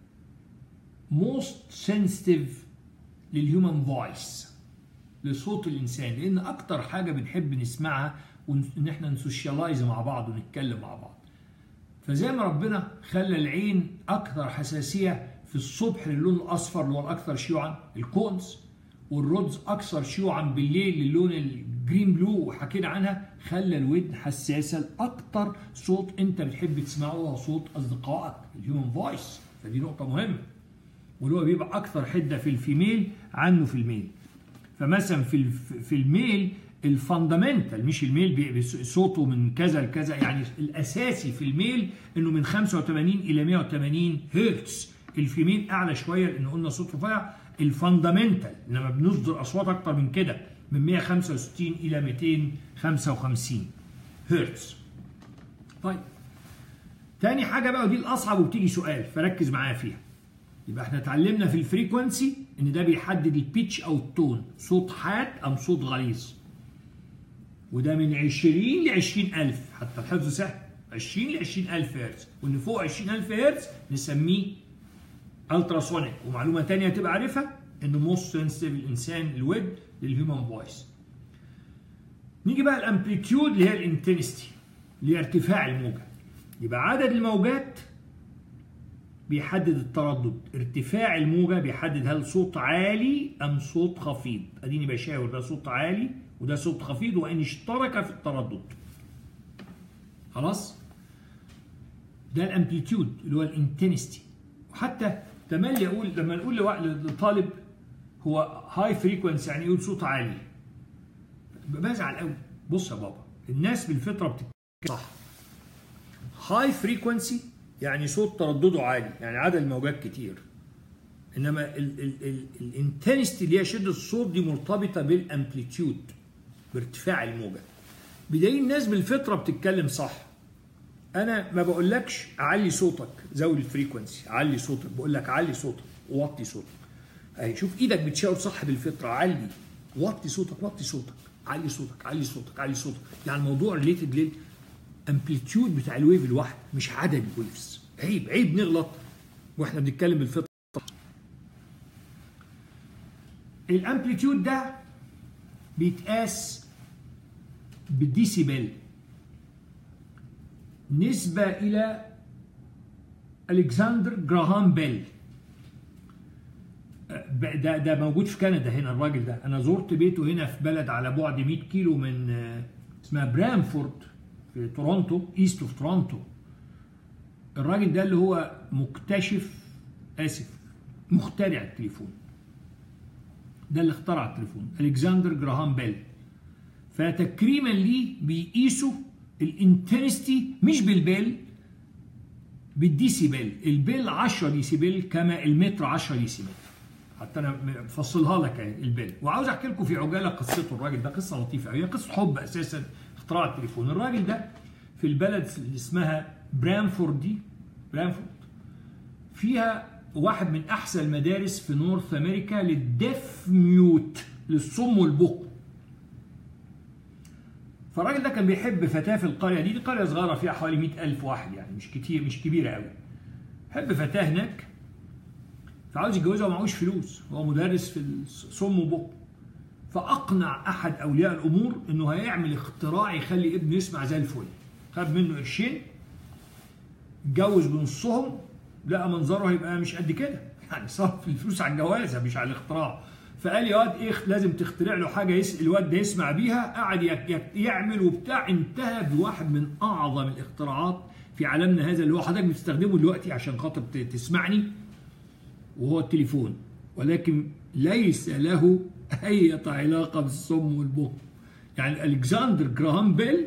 موست سنسيتيف للهيومن فويس لصوت الانسان لان اكتر حاجه بنحب نسمعها وان احنا نسوشيالايز مع بعض ونتكلم مع بعض فزي ما ربنا خلى العين اكثر حساسيه في الصبح للون الاصفر اللي هو الاكثر شيوعا الكونز والرودز اكثر شيوعا بالليل للون الجرين بلو وحكينا عنها خلى الودن حساسه لاكثر صوت انت بتحب تسمعه هو صوت اصدقائك الهيومن فويس فدي نقطه مهمه واللي هو بيبقى اكثر حده في الفيميل عنه في الميل فمثلا في في الميل الفاندامنتال مش الميل صوته من كذا لكذا يعني الاساسي في الميل انه من 85 الى 180 هرتز الفيميل اعلى شويه لان قلنا صوت رفيع الفاندامنتال انما بنصدر اصوات اكتر من كده من 165 الى 255 هرتز طيب تاني حاجه بقى ودي الاصعب وبتيجي سؤال فركز معايا فيها يبقى احنا اتعلمنا في الفريكونسي ان ده بيحدد البيتش او التون صوت حاد ام صوت غليظ وده من 20 ل 20000 حتى الحفظ سهل 20 ل 20000 هرتز وان فوق 20000 هرتز نسميه التراسونيك ومعلومه ثانيه تبقى عارفها انه موست سنسيتيف الانسان الود للهيومن فويس نيجي بقى الامبليتيود اللي هي الانتنستي اللي هي ارتفاع الموجه يبقى عدد الموجات بيحدد التردد ارتفاع الموجه بيحدد هل صوت عالي ام صوت خفيض اديني بشاور ده صوت عالي وده صوت خفيض وان اشترك في التردد خلاص ده الامبليتيود اللي هو الانتنستي وحتى تملي اقول لما نقول لطالب هو هاي فريكونسي يعني يقول صوت عالي بزعل قوي بص يا بابا الناس بالفطره بتتكلم صح هاي فريكونسي يعني صوت تردده عالي يعني عدد الموجات كتير انما الانتنستي اللي هي شده الصوت دي مرتبطه بالامبليتيود بارتفاع الموجه بدليل الناس بالفطره بتتكلم صح انا ما بقولكش علي صوتك زود الفريكونسي علي صوتك بقول لك علي صوتك وطي صوتك اهي شوف ايدك بتشاور صح بالفطره علي وطي صوتك وطي صوتك علي صوتك علي صوتك علي صوتك يعني الموضوع ريليتد للامبليتيود بتاع الويف الواحد مش عدد الويفز عيب عيب نغلط واحنا بنتكلم بالفطره الامبليتيود ده بيتقاس بالديسيبل نسبة إلى ألكسندر جراهام بيل ده ده موجود في كندا هنا الراجل ده انا زرت بيته هنا في بلد على بعد 100 كيلو من اسمها برامفورد في تورونتو ايست اوف تورونتو الراجل ده اللي هو مكتشف اسف مخترع التليفون ده اللي اخترع التليفون الكسندر جراهام بيل فتكريما ليه بيقيسوا الانتنستي مش بالبيل بالديسيبل البيل 10 ديسيبل كما المتر 10 ديسيبل حتى انا مفصلها لك اهي البيل وعاوز احكي لكم في عجاله قصته الراجل ده قصه لطيفه هي قصه حب اساسا اختراع التليفون الراجل ده في البلد اللي اسمها برامفورد دي برامفورد فيها واحد من احسن المدارس في نورث امريكا للديف ميوت للصم والبكم فالراجل ده كان بيحب فتاه في القريه دي دي قريه صغيره فيها حوالي 100000 واحد يعني مش كتير مش كبيره قوي حب فتاه هناك فعاوز يتجوزها ومعهوش فلوس هو مدرس في الصم وبكم فاقنع احد اولياء الامور انه هيعمل اختراع يخلي ابنه يسمع زي الفل خد منه قرشين اتجوز بنصهم لقى منظره هيبقى مش قد كده يعني صرف الفلوس على الجوازه مش على الاختراع فقال يا واد ايه لازم تخترع له حاجه يس... الواد ده يسمع بيها قعد ي... يعمل وبتاع انتهى بواحد من اعظم الاختراعات في عالمنا هذا اللي هو حضرتك بتستخدمه دلوقتي عشان خاطر تسمعني وهو التليفون ولكن ليس له اي علاقه بالصم والبكم يعني الكسندر جراهام بيل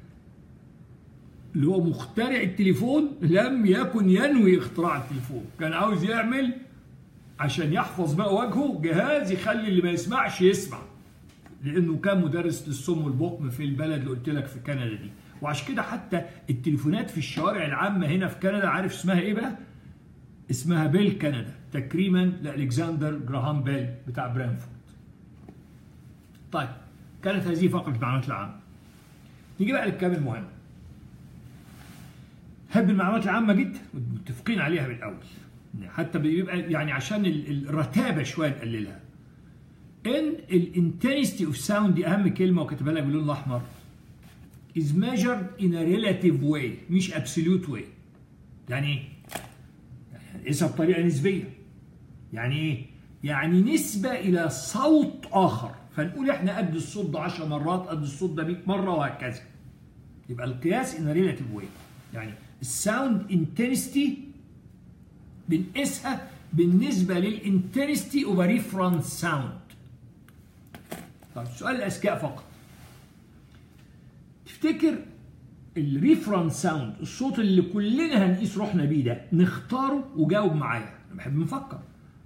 اللي هو مخترع التليفون لم يكن ينوي اختراع التليفون كان عاوز يعمل عشان يحفظ بقى وجهه جهاز يخلي اللي ما يسمعش يسمع لانه كان مدرس للصم والبكم في البلد اللي قلت لك في كندا دي وعشان كده حتى التليفونات في الشوارع العامه هنا في كندا عارف اسمها ايه بقى اسمها بيل كندا تكريما لالكسندر جراهام بيل بتاع برانفورد طيب كانت هذه فقره المعلومات العامه نيجي بقى للكلام المهم حب المعلومات العامه جدا متفقين عليها من الاول حتى بيبقى يعني عشان الرتابه شويه نقللها ان الانتنستي اوف ساوند دي اهم كلمه وكاتبها لك باللون الاحمر is measured in a relative way مش absolute way يعني ايه؟ يعني قيسها بطريقه نسبيه يعني ايه؟ يعني نسبه الى صوت اخر فنقول احنا قد الصوت ده 10 مرات قد الصوت ده 100 مره وهكذا يبقى القياس in a relative way يعني الساوند انتنستي بنقيسها بالنسبه للانتنستي اوف ريفرنس ساوند طيب سؤال الاذكياء فقط تفتكر الريفرنس ساوند الصوت اللي كلنا هنقيس روحنا بيه ده نختاره وجاوب معايا انا بحب نفكر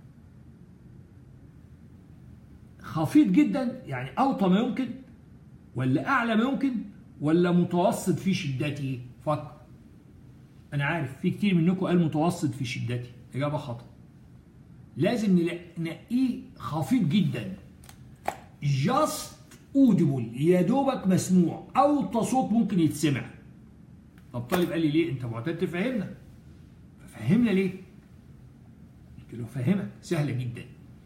خفيض جدا يعني اوطى ما يمكن ولا اعلى ما يمكن ولا متوسط في شدته فكر انا عارف في كتير منكم قال متوسط في شدته اجابه خطا لازم نلاقيه خفيض جدا جاست اوديبل يا دوبك مسموع او صوت ممكن يتسمع طب طالب قال لي ليه انت معتاد تفهمنا ففهمنا ليه قلت له فهمك سهله جدا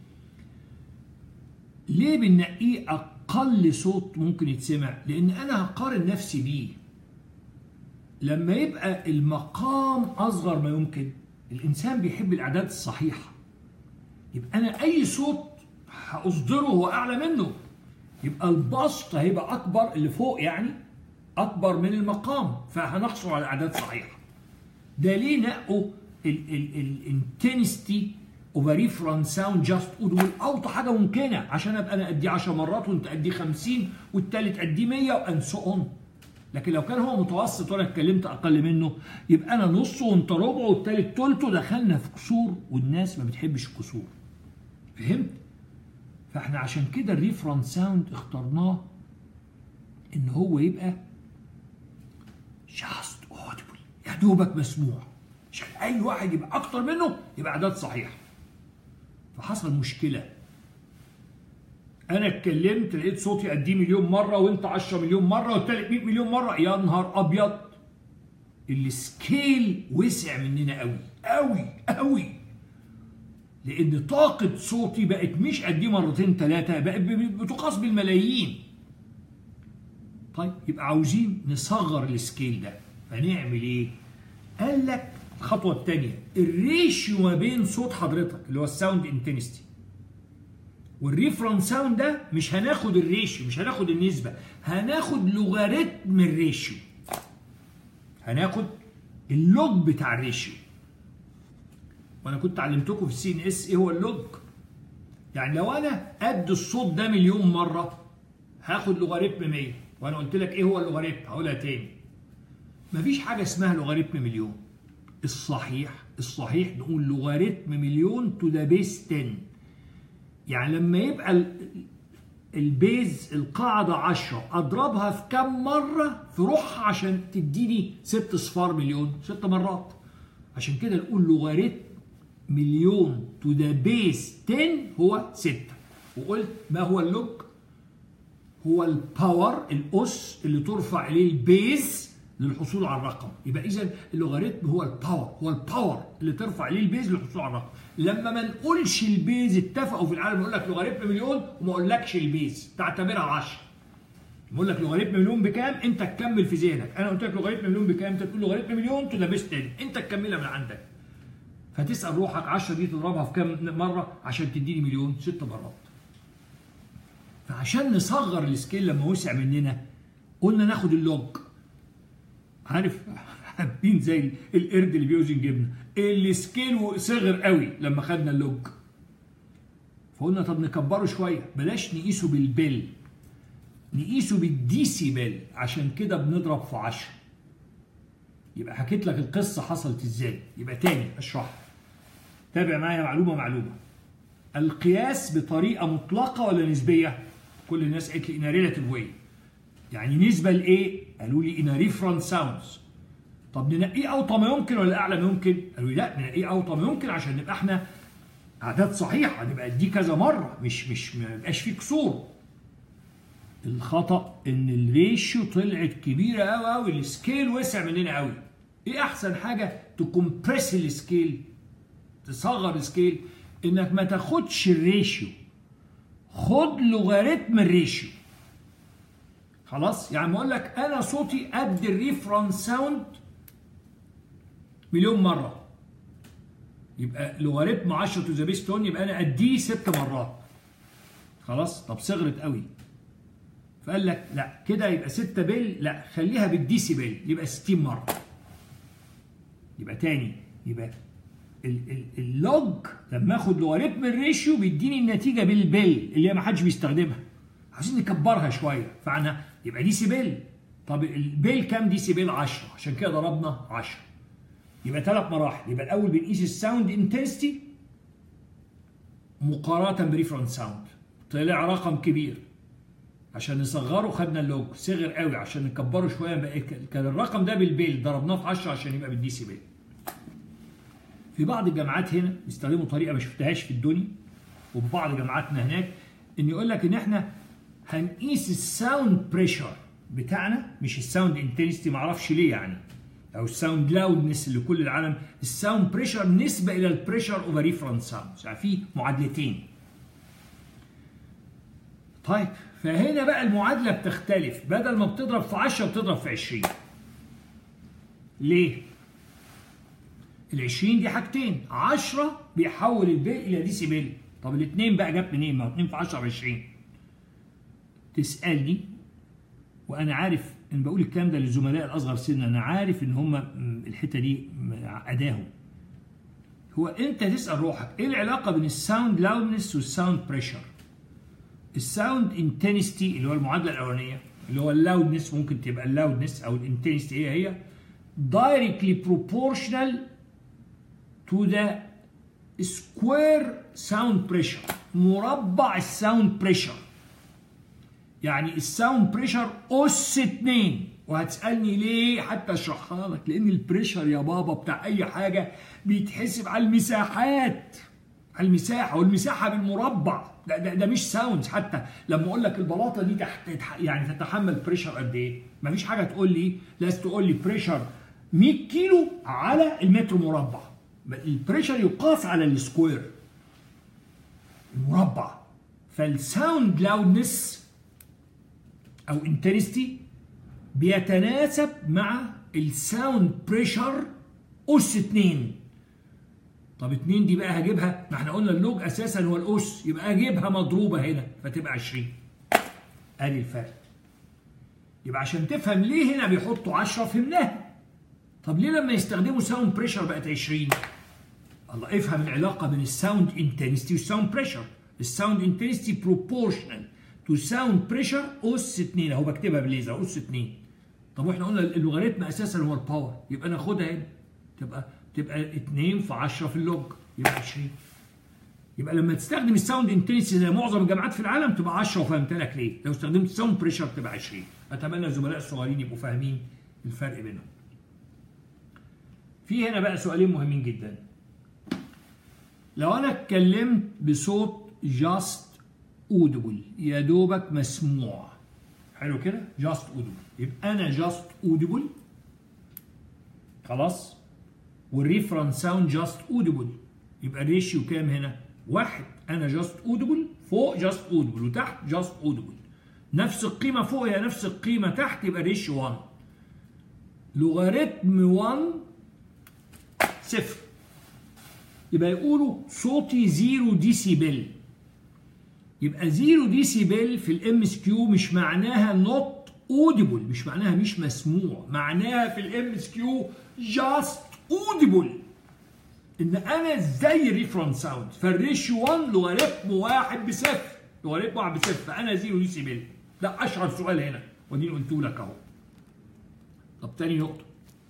ليه بنلاقيه اقل صوت ممكن يتسمع لان انا هقارن نفسي بيه لما يبقى المقام اصغر ما يمكن الانسان بيحب الاعداد الصحيحه يبقى انا اي صوت هاصدره هو اعلى منه يبقى البسط هيبقى اكبر اللي فوق يعني اكبر من المقام فهنحصل على اعداد صحيحه ده ليه نقوا الانتنستي اوف ريفرنس ساوند جاست اودبل اوطى حاجه ممكنه عشان ابقى انا اديه 10 مرات وانت اديه 50 والتالت اديه 100 وان سو اون لكن لو كان هو متوسط وانا اتكلمت اقل منه يبقى انا نصه وانت ربعه والتالت تلته دخلنا في كسور والناس ما بتحبش الكسور فهمت؟ فاحنا عشان كده الريفرنس ساوند اخترناه ان هو يبقى just audible يا دوبك مسموع عشان اي واحد يبقى اكتر منه يبقى اعداد صحيحه فحصل مشكله انا اتكلمت لقيت صوتي قديه مليون مره وانت 10 مليون مره والتالت 100 مليون مره يا نهار ابيض السكيل وسع مننا قوي قوي قوي لان طاقه صوتي بقت مش قد مرتين ثلاثه بقت بتقاس بالملايين طيب يبقى عاوزين نصغر السكيل ده فنعمل ايه قال لك الخطوه الثانيه الريشيو ما بين صوت حضرتك اللي هو الساوند انتنستي والريفرنس ساوند ده مش هناخد الريشيو مش هناخد النسبه هناخد لوغاريتم الريشيو هناخد اللوج بتاع الريشيو وانا كنت علمتكم في السي ان اس ايه هو اللوج يعني لو انا قد الصوت ده مليون مره هاخد لوغاريتم 100 وانا قلت لك ايه هو اللوغاريتم هقولها تاني مفيش حاجه اسمها لوغاريتم مليون الصحيح الصحيح نقول لوغاريتم مليون تو ذا بيس 10 يعني لما يبقى البيز القاعدة 10 أضربها في كم مرة في روحها عشان تديني ست صفار مليون ست مرات عشان كده نقول لوغاريتم مليون تو ذا بيس 10 هو 6 وقلت ما هو اللوج هو الباور الأس اللي ترفع إليه البيز للحصول على الرقم يبقى اذا اللوغاريتم هو الباور هو الباور اللي ترفع عليه البيز للحصول على الرقم لما ما نقولش البيز اتفقوا في العالم يقول لك لوغاريتم مليون وما اقولكش البيز تعتبرها 10 بقول لك لوغاريتم مليون بكام انت تكمل في ذهنك انا قلت لك لوغاريتم مليون بكام انت تقول لوغاريتم مليون تو ذا بيس 10 انت تكملها من عندك فتسال روحك 10 دي تضربها في كام مره عشان تديني مليون ست مرات فعشان نصغر السكيل لما وسع مننا قلنا ناخد اللوج عارف حابين زي القرد اللي بيوزن جبنه السكيل صغر قوي لما خدنا اللوج فقلنا طب نكبره شويه بلاش نقيسه بالبل نقيسه بالديسيبل عشان كده بنضرب في 10 يبقى حكيت لك القصه حصلت ازاي يبقى تاني اشرحها تابع معايا معلومه معلومه القياس بطريقه مطلقه ولا نسبيه كل الناس قالت لي ان ريلاتيف واي يعني نسبه لايه قالوا لي ان ريفرنس ساوندز طب ننقيه اوطى ما يمكن ولا اعلى ما يمكن قالوا لي لا ننقيه اوطى ما يمكن عشان نبقى احنا اعداد صحيحه نبقى دي كذا مره مش مش ما يبقاش فيه كسور الخطا ان الريشيو طلعت كبيره قوي قوي السكيل وسع مننا قوي ايه احسن حاجه تكمبريس السكيل تصغر السكيل انك ما تاخدش الريشيو خد لوغاريتم الريشيو خلاص يعني بقول لك انا صوتي قد الريفرنس ساوند مليون مره يبقى لوغاريتم 10 تو ذا بيس تون يبقى انا قديه ست مرات خلاص طب صغرت قوي فقال لك لا كده يبقى 6 بل لا خليها بالديسيبل يبقى 60 مره يبقى تاني يبقى اللوج لما اخد لوغاريتم الريشيو بيديني النتيجه بالبل اللي هي ما حدش بيستخدمها عايزين نكبرها شويه فانا يبقى ديسيبل طب البيل كام ديسيبل 10 عشان كده ضربنا 10 يبقى ثلاث مراحل يبقى الاول بنقيس الساوند انتنستي مقارنه بريفرنس ساوند طلع رقم كبير عشان نصغره خدنا اللوج صغر قوي عشان نكبره شويه بقى كان الرقم ده بالبيل ضربناه في 10 عشان يبقى بالديسيبل في بعض الجامعات هنا بيستخدموا طريقه ما شفتهاش في الدنيا وفي بعض جامعاتنا هناك ان يقول لك ان احنا هنقيس الساوند بريشر بتاعنا مش الساوند انتنستي معرفش ليه يعني او الساوند لاودنس اللي كل العالم الساوند بريشر نسبه الى البريشر اوفر ريفرنس ساوند يعني في معادلتين طيب فهنا بقى المعادله بتختلف بدل ما بتضرب في 10 بتضرب في 20 ليه؟ ال 20 دي حاجتين 10 بيحول الباقي الى ديسيبل طب الاثنين بقى جت منين؟ ما هو 2 في 10 ب 20 تسالني وانا عارف ان بقول الكلام ده للزملاء الاصغر سنا انا عارف ان هم الحته دي عقداهم هو انت تسال روحك ايه العلاقه بين الساوند لاودنس والساوند بريشر الساوند انتنستي اللي هو المعادله الاولانيه اللي هو اللاودنس ممكن تبقى اللاودنس او الانتنستي هي هي directly proportional to the square sound pressure مربع الساوند بريشر يعني الساوند بريشر اس 2 وهتسالني ليه حتى اشرحها لك لان البريشر يا بابا بتاع اي حاجه بيتحسب على المساحات على المساحه والمساحه بالمربع ده, ده, ده مش ساوندز حتى لما اقول لك البلاطه دي تحت يعني تتحمل بريشر قد ايه مفيش حاجه تقول لي لازم تقول لي بريشر 100 كيلو على المتر مربع البريشر يقاس على السكوير المربع فالساوند لاودنس او انتنستي بيتناسب مع الساوند بريشر اس 2 طب 2 دي بقى هجيبها ما احنا قلنا اللوج اساسا هو الاس يبقى اجيبها مضروبه هنا فتبقى 20 ادي الفرق يبقى عشان تفهم ليه هنا بيحطوا 10 فهمناها طب ليه لما يستخدموا ساوند بريشر بقت 20 الله افهم العلاقه بين الساوند انتنستي والساوند بريشر الساوند انتنستي بروبورشنال تو ساوند بريشر اس 2 اهو بكتبها بالليزر اس 2 طب واحنا قلنا اللوغاريتم اساسا هو الباور يبقى ناخدها هنا تبقى تبقى 2 في 10 في اللوج يبقى 20 يبقى لما تستخدم الساوند انتنسي زي معظم الجامعات في العالم تبقى 10 وفهمت لك ليه لو استخدمت الساوند بريشر تبقى 20 اتمنى الزملاء الصغيرين يبقوا فاهمين الفرق بينهم في هنا بقى سؤالين مهمين جدا لو انا اتكلمت بصوت جاست اودبل يا دوبك مسموع حلو كده جاست اودبل يبقى انا جاست اودبل خلاص والريفرنس ساوند جاست اودبل يبقى الريشيو كام هنا؟ واحد انا جاست اودبل فوق جاست اودبل وتحت جاست اودبل نفس القيمه فوق هي نفس القيمه تحت يبقى ريشيو 1 لوغاريتم 1 صفر يبقى يقولوا صوتي زيرو ديسيبل يبقى زيرو ديسيبل في الام اس كيو مش معناها نوت اوديبل مش معناها مش مسموع معناها في الام اس كيو جاست اوديبل ان انا زي الريفرنس ساوند فالريشيو 1 لوغاريتم واحد بصفر لوغاريتم واحد بصفر فانا زيرو ديسيبل ده اشهر سؤال هنا ودي قلته لك اهو طب تاني نقطه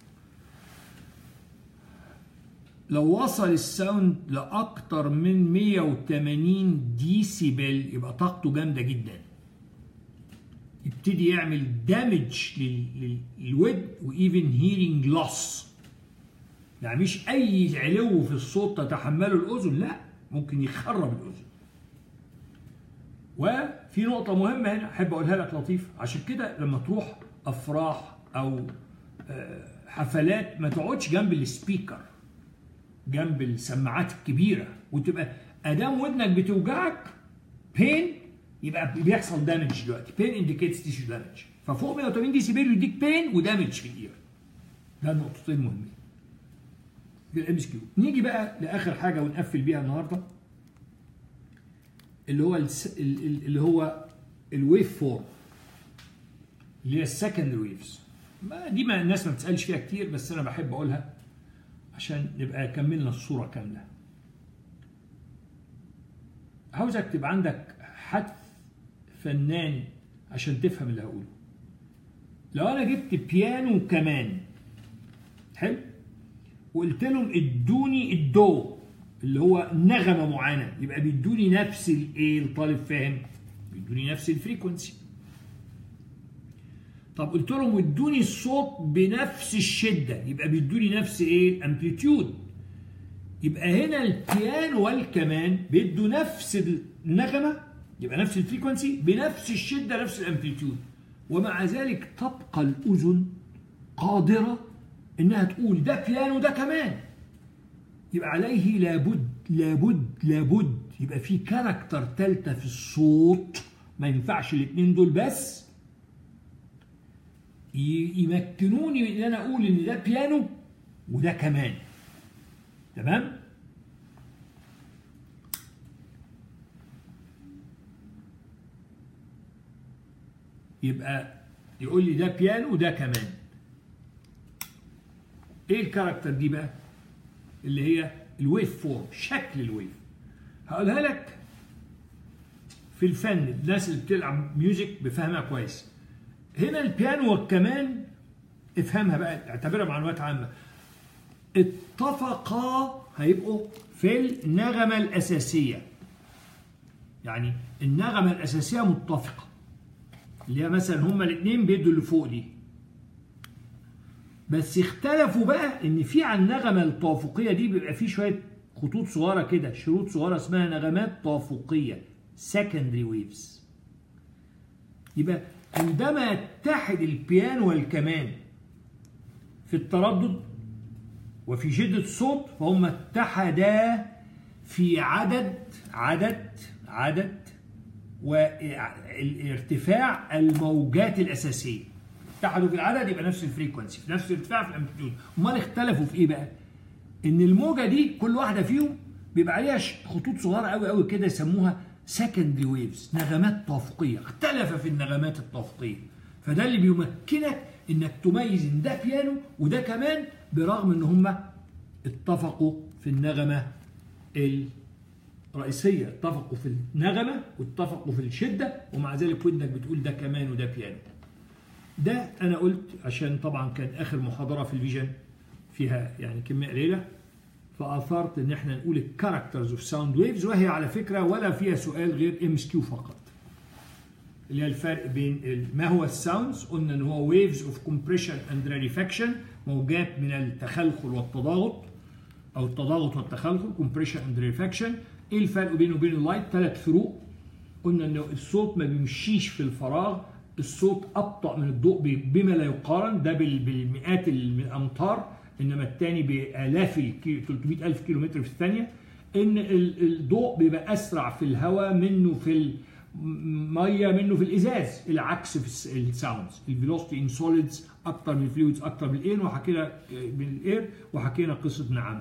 لو وصل الساوند لاكتر من 180 ديسيبل يبقى طاقته جامده جدا يبتدي يعمل دامج للود وايفن هيرنج لوس يعني مش اي علو في الصوت تتحمله الاذن لا ممكن يخرب الاذن وفي نقطه مهمه هنا احب اقولها لك لطيف عشان كده لما تروح افراح او حفلات ما تقعدش جنب السبيكر جنب السماعات الكبيره وتبقى ادام ودنك بتوجعك بين يبقى بيحصل دامج دلوقتي بين انديكيتس تيشو دامج ففوق 180 دي سي يديك بين ودامج في الاير ده النقطتين مهمين في الام اس كيو نيجي بقى لاخر حاجه ونقفل بيها النهارده اللي هو الس... اللي هو الويف فورم اللي هي السكند ويفز دي ما الناس ما بتسالش فيها كتير بس انا بحب اقولها عشان نبقى كملنا الصوره كامله عاوزك تبقى عندك حدث فنان عشان تفهم اللي هقوله لو انا جبت بيانو كمان حلو وقلت لهم ادوني الدو اللي هو نغمه معينه يبقى بيدوني نفس الايه الطالب فاهم بيدوني نفس الفريكونسي طب قلت لهم ادوني الصوت بنفس الشده يبقى بيدوني نفس ايه الامبليتيود يبقى هنا البيانو والكمان بيدوا نفس النغمه يبقى نفس الفريكونسي بنفس الشده نفس الامبليتيود ومع ذلك تبقى الاذن قادره انها تقول ده بيانو ده كمان يبقى عليه لابد لابد لابد يبقى في كاركتر ثالثه في الصوت ما ينفعش الاثنين دول بس يمكنوني من ان انا اقول ان ده بيانو وده كمان تمام يبقى يقول لي ده بيانو وده كمان ايه الكاركتر دي بقى اللي هي الويف فورم شكل الويف هقولها لك في الفن الناس اللي بتلعب ميوزك بفهمها كويس هنا البيانو والكمان افهمها بقى اعتبرها معلومات عامه اتفقا هيبقوا في النغمه الاساسيه يعني النغمه الاساسيه متفقه اللي هي مثلا هما الاثنين بيدوا اللي فوق دي بس اختلفوا بقى ان في على النغمه التوافقيه دي بيبقى في شويه خطوط صغيره كده شروط صغيره اسمها نغمات توافقيه secondary waves يبقى عندما يتحد البيانو والكمان في التردد وفي شدة الصوت فهم اتحدا في عدد عدد عدد وارتفاع الموجات الأساسية اتحدوا في العدد يبقى نفس الفريكونسي في نفس الارتفاع في الامبليتيود امال اختلفوا في ايه بقى ان الموجه دي كل واحده فيهم بيبقى عليها خطوط صغيره قوي قوي كده يسموها سكندري ويفز نغمات توافقيه اختلف في النغمات التوافقيه فده اللي بيمكنك انك تميز ان ده بيانو وده كمان برغم ان هم اتفقوا في النغمه الرئيسيه اتفقوا في النغمه واتفقوا في الشده ومع ذلك ودنك بتقول ده كمان وده بيانو ده انا قلت عشان طبعا كان اخر محاضره في الفيجن فيها يعني كميه قليله فاثرت ان احنا نقول الكاركترز اوف ساوند ويفز وهي على فكره ولا فيها سؤال غير ام اس كيو فقط اللي هي الفرق بين ما هو الساوندز قلنا ان هو ويفز اوف كومبريشن اند ريفاكشن موجات من التخلخل والتضاغط او التضاغط والتخلخل كومبريشن اند ريفاكشن ايه الفرق بينه وبين اللايت ثلاث فروق قلنا ان الصوت ما بيمشيش في الفراغ الصوت ابطا من الضوء بما لا يقارن ده بالمئات الامتار انما الثاني بالاف الكيلو 300 الف كيلو متر في الثانيه ان الضوء بيبقى اسرع في الهواء منه في الميه منه في الازاز العكس في الساوندز الفيلوسيتي ان سوليدز اكتر من الفلويدز اكتر من الاير وحكينا من الاير وحكينا قصه نعم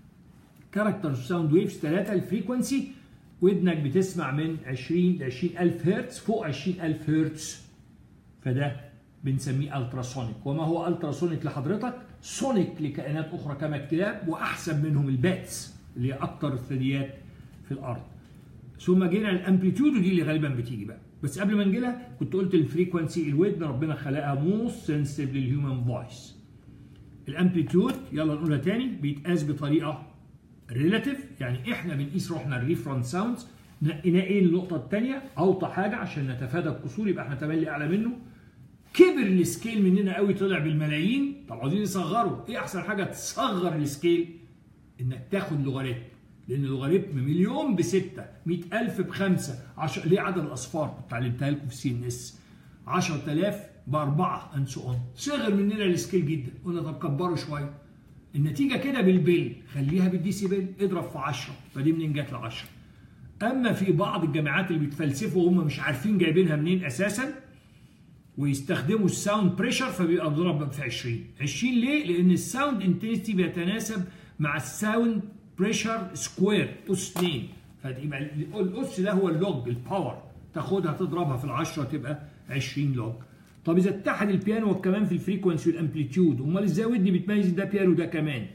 كاركتر ساوند ويفز ثلاثه الفريكونسي ودنك بتسمع من 20 ل 20000 هرتز فوق 20000 هرتز فده بنسميه التراسونيك وما هو التراسونيك لحضرتك سونيك لكائنات اخرى كما الكلاب واحسن منهم الباتس اللي هي اكتر الثدييات في الارض ثم جينا الامبليتيود ودي اللي غالبا بتيجي بقى بس قبل ما نجي لها كنت قلت الفريكونسي الودن ربنا خلقها موست سنسيتيف للهيومن فويس الامبليتيود يلا نقولها تاني بيتقاس بطريقه ريلاتيف يعني احنا بنقيس روحنا الريفرنس ساوندز نقينا ايه النقطه الثانيه اوطى حاجه عشان نتفادى القصور يبقى احنا تملي اعلى منه كبر السكيل مننا قوي طلع بالملايين طب عاوزين نصغره ايه احسن حاجه تصغر السكيل انك تاخد لوغاريتم لان اللوغاريتم مليون بستة مئة ألف بخمسة عشر ليه عدد الأصفار كنت علمتها لكم في سي ان اس 10000 بأربعة أند سو أون صغر مننا السكيل جدا قلنا طب كبره شوية النتيجة كده بالبيل خليها بالديسيبل اضرب في 10 فدي منين جت ل 10 أما في بعض الجامعات اللي بيتفلسفوا وهم مش عارفين جايبينها منين أساسا ويستخدموا الساوند بريشر فبيبقى ضرب في 20 20 ليه؟ لأن الساوند انتنسيتي بيتناسب مع الساوند بريشر سكوير أس 2 فيبقى الأس ده هو اللوج الباور تاخدها تضربها في العشرة تبقى 20 لوج طب إذا اتحد البيانو كمان في الفريكونسي والامبليتيود أمال إزاي ودني بتميز ده بيانو ده كمان؟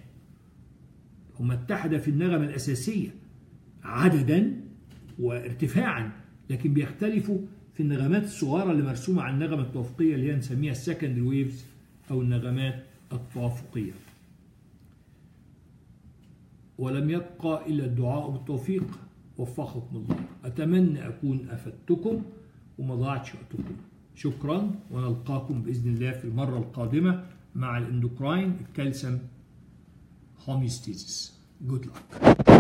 هما اتحدا في النغمة الأساسية عددا وارتفاعا لكن بيختلفوا في النغمات الصغيرة اللي مرسومة على النغمة التوافقية اللي هي نسميها السكندري ويفز أو النغمات التوافقية ولم يبقى إلا الدعاء بالتوفيق وفقكم الله أتمنى أكون أفدتكم وما ضاعتش وقتكم شكرا ونلقاكم بإذن الله في المرة القادمة مع الاندوكراين الكالسيوم هوميستيزيس Good luck.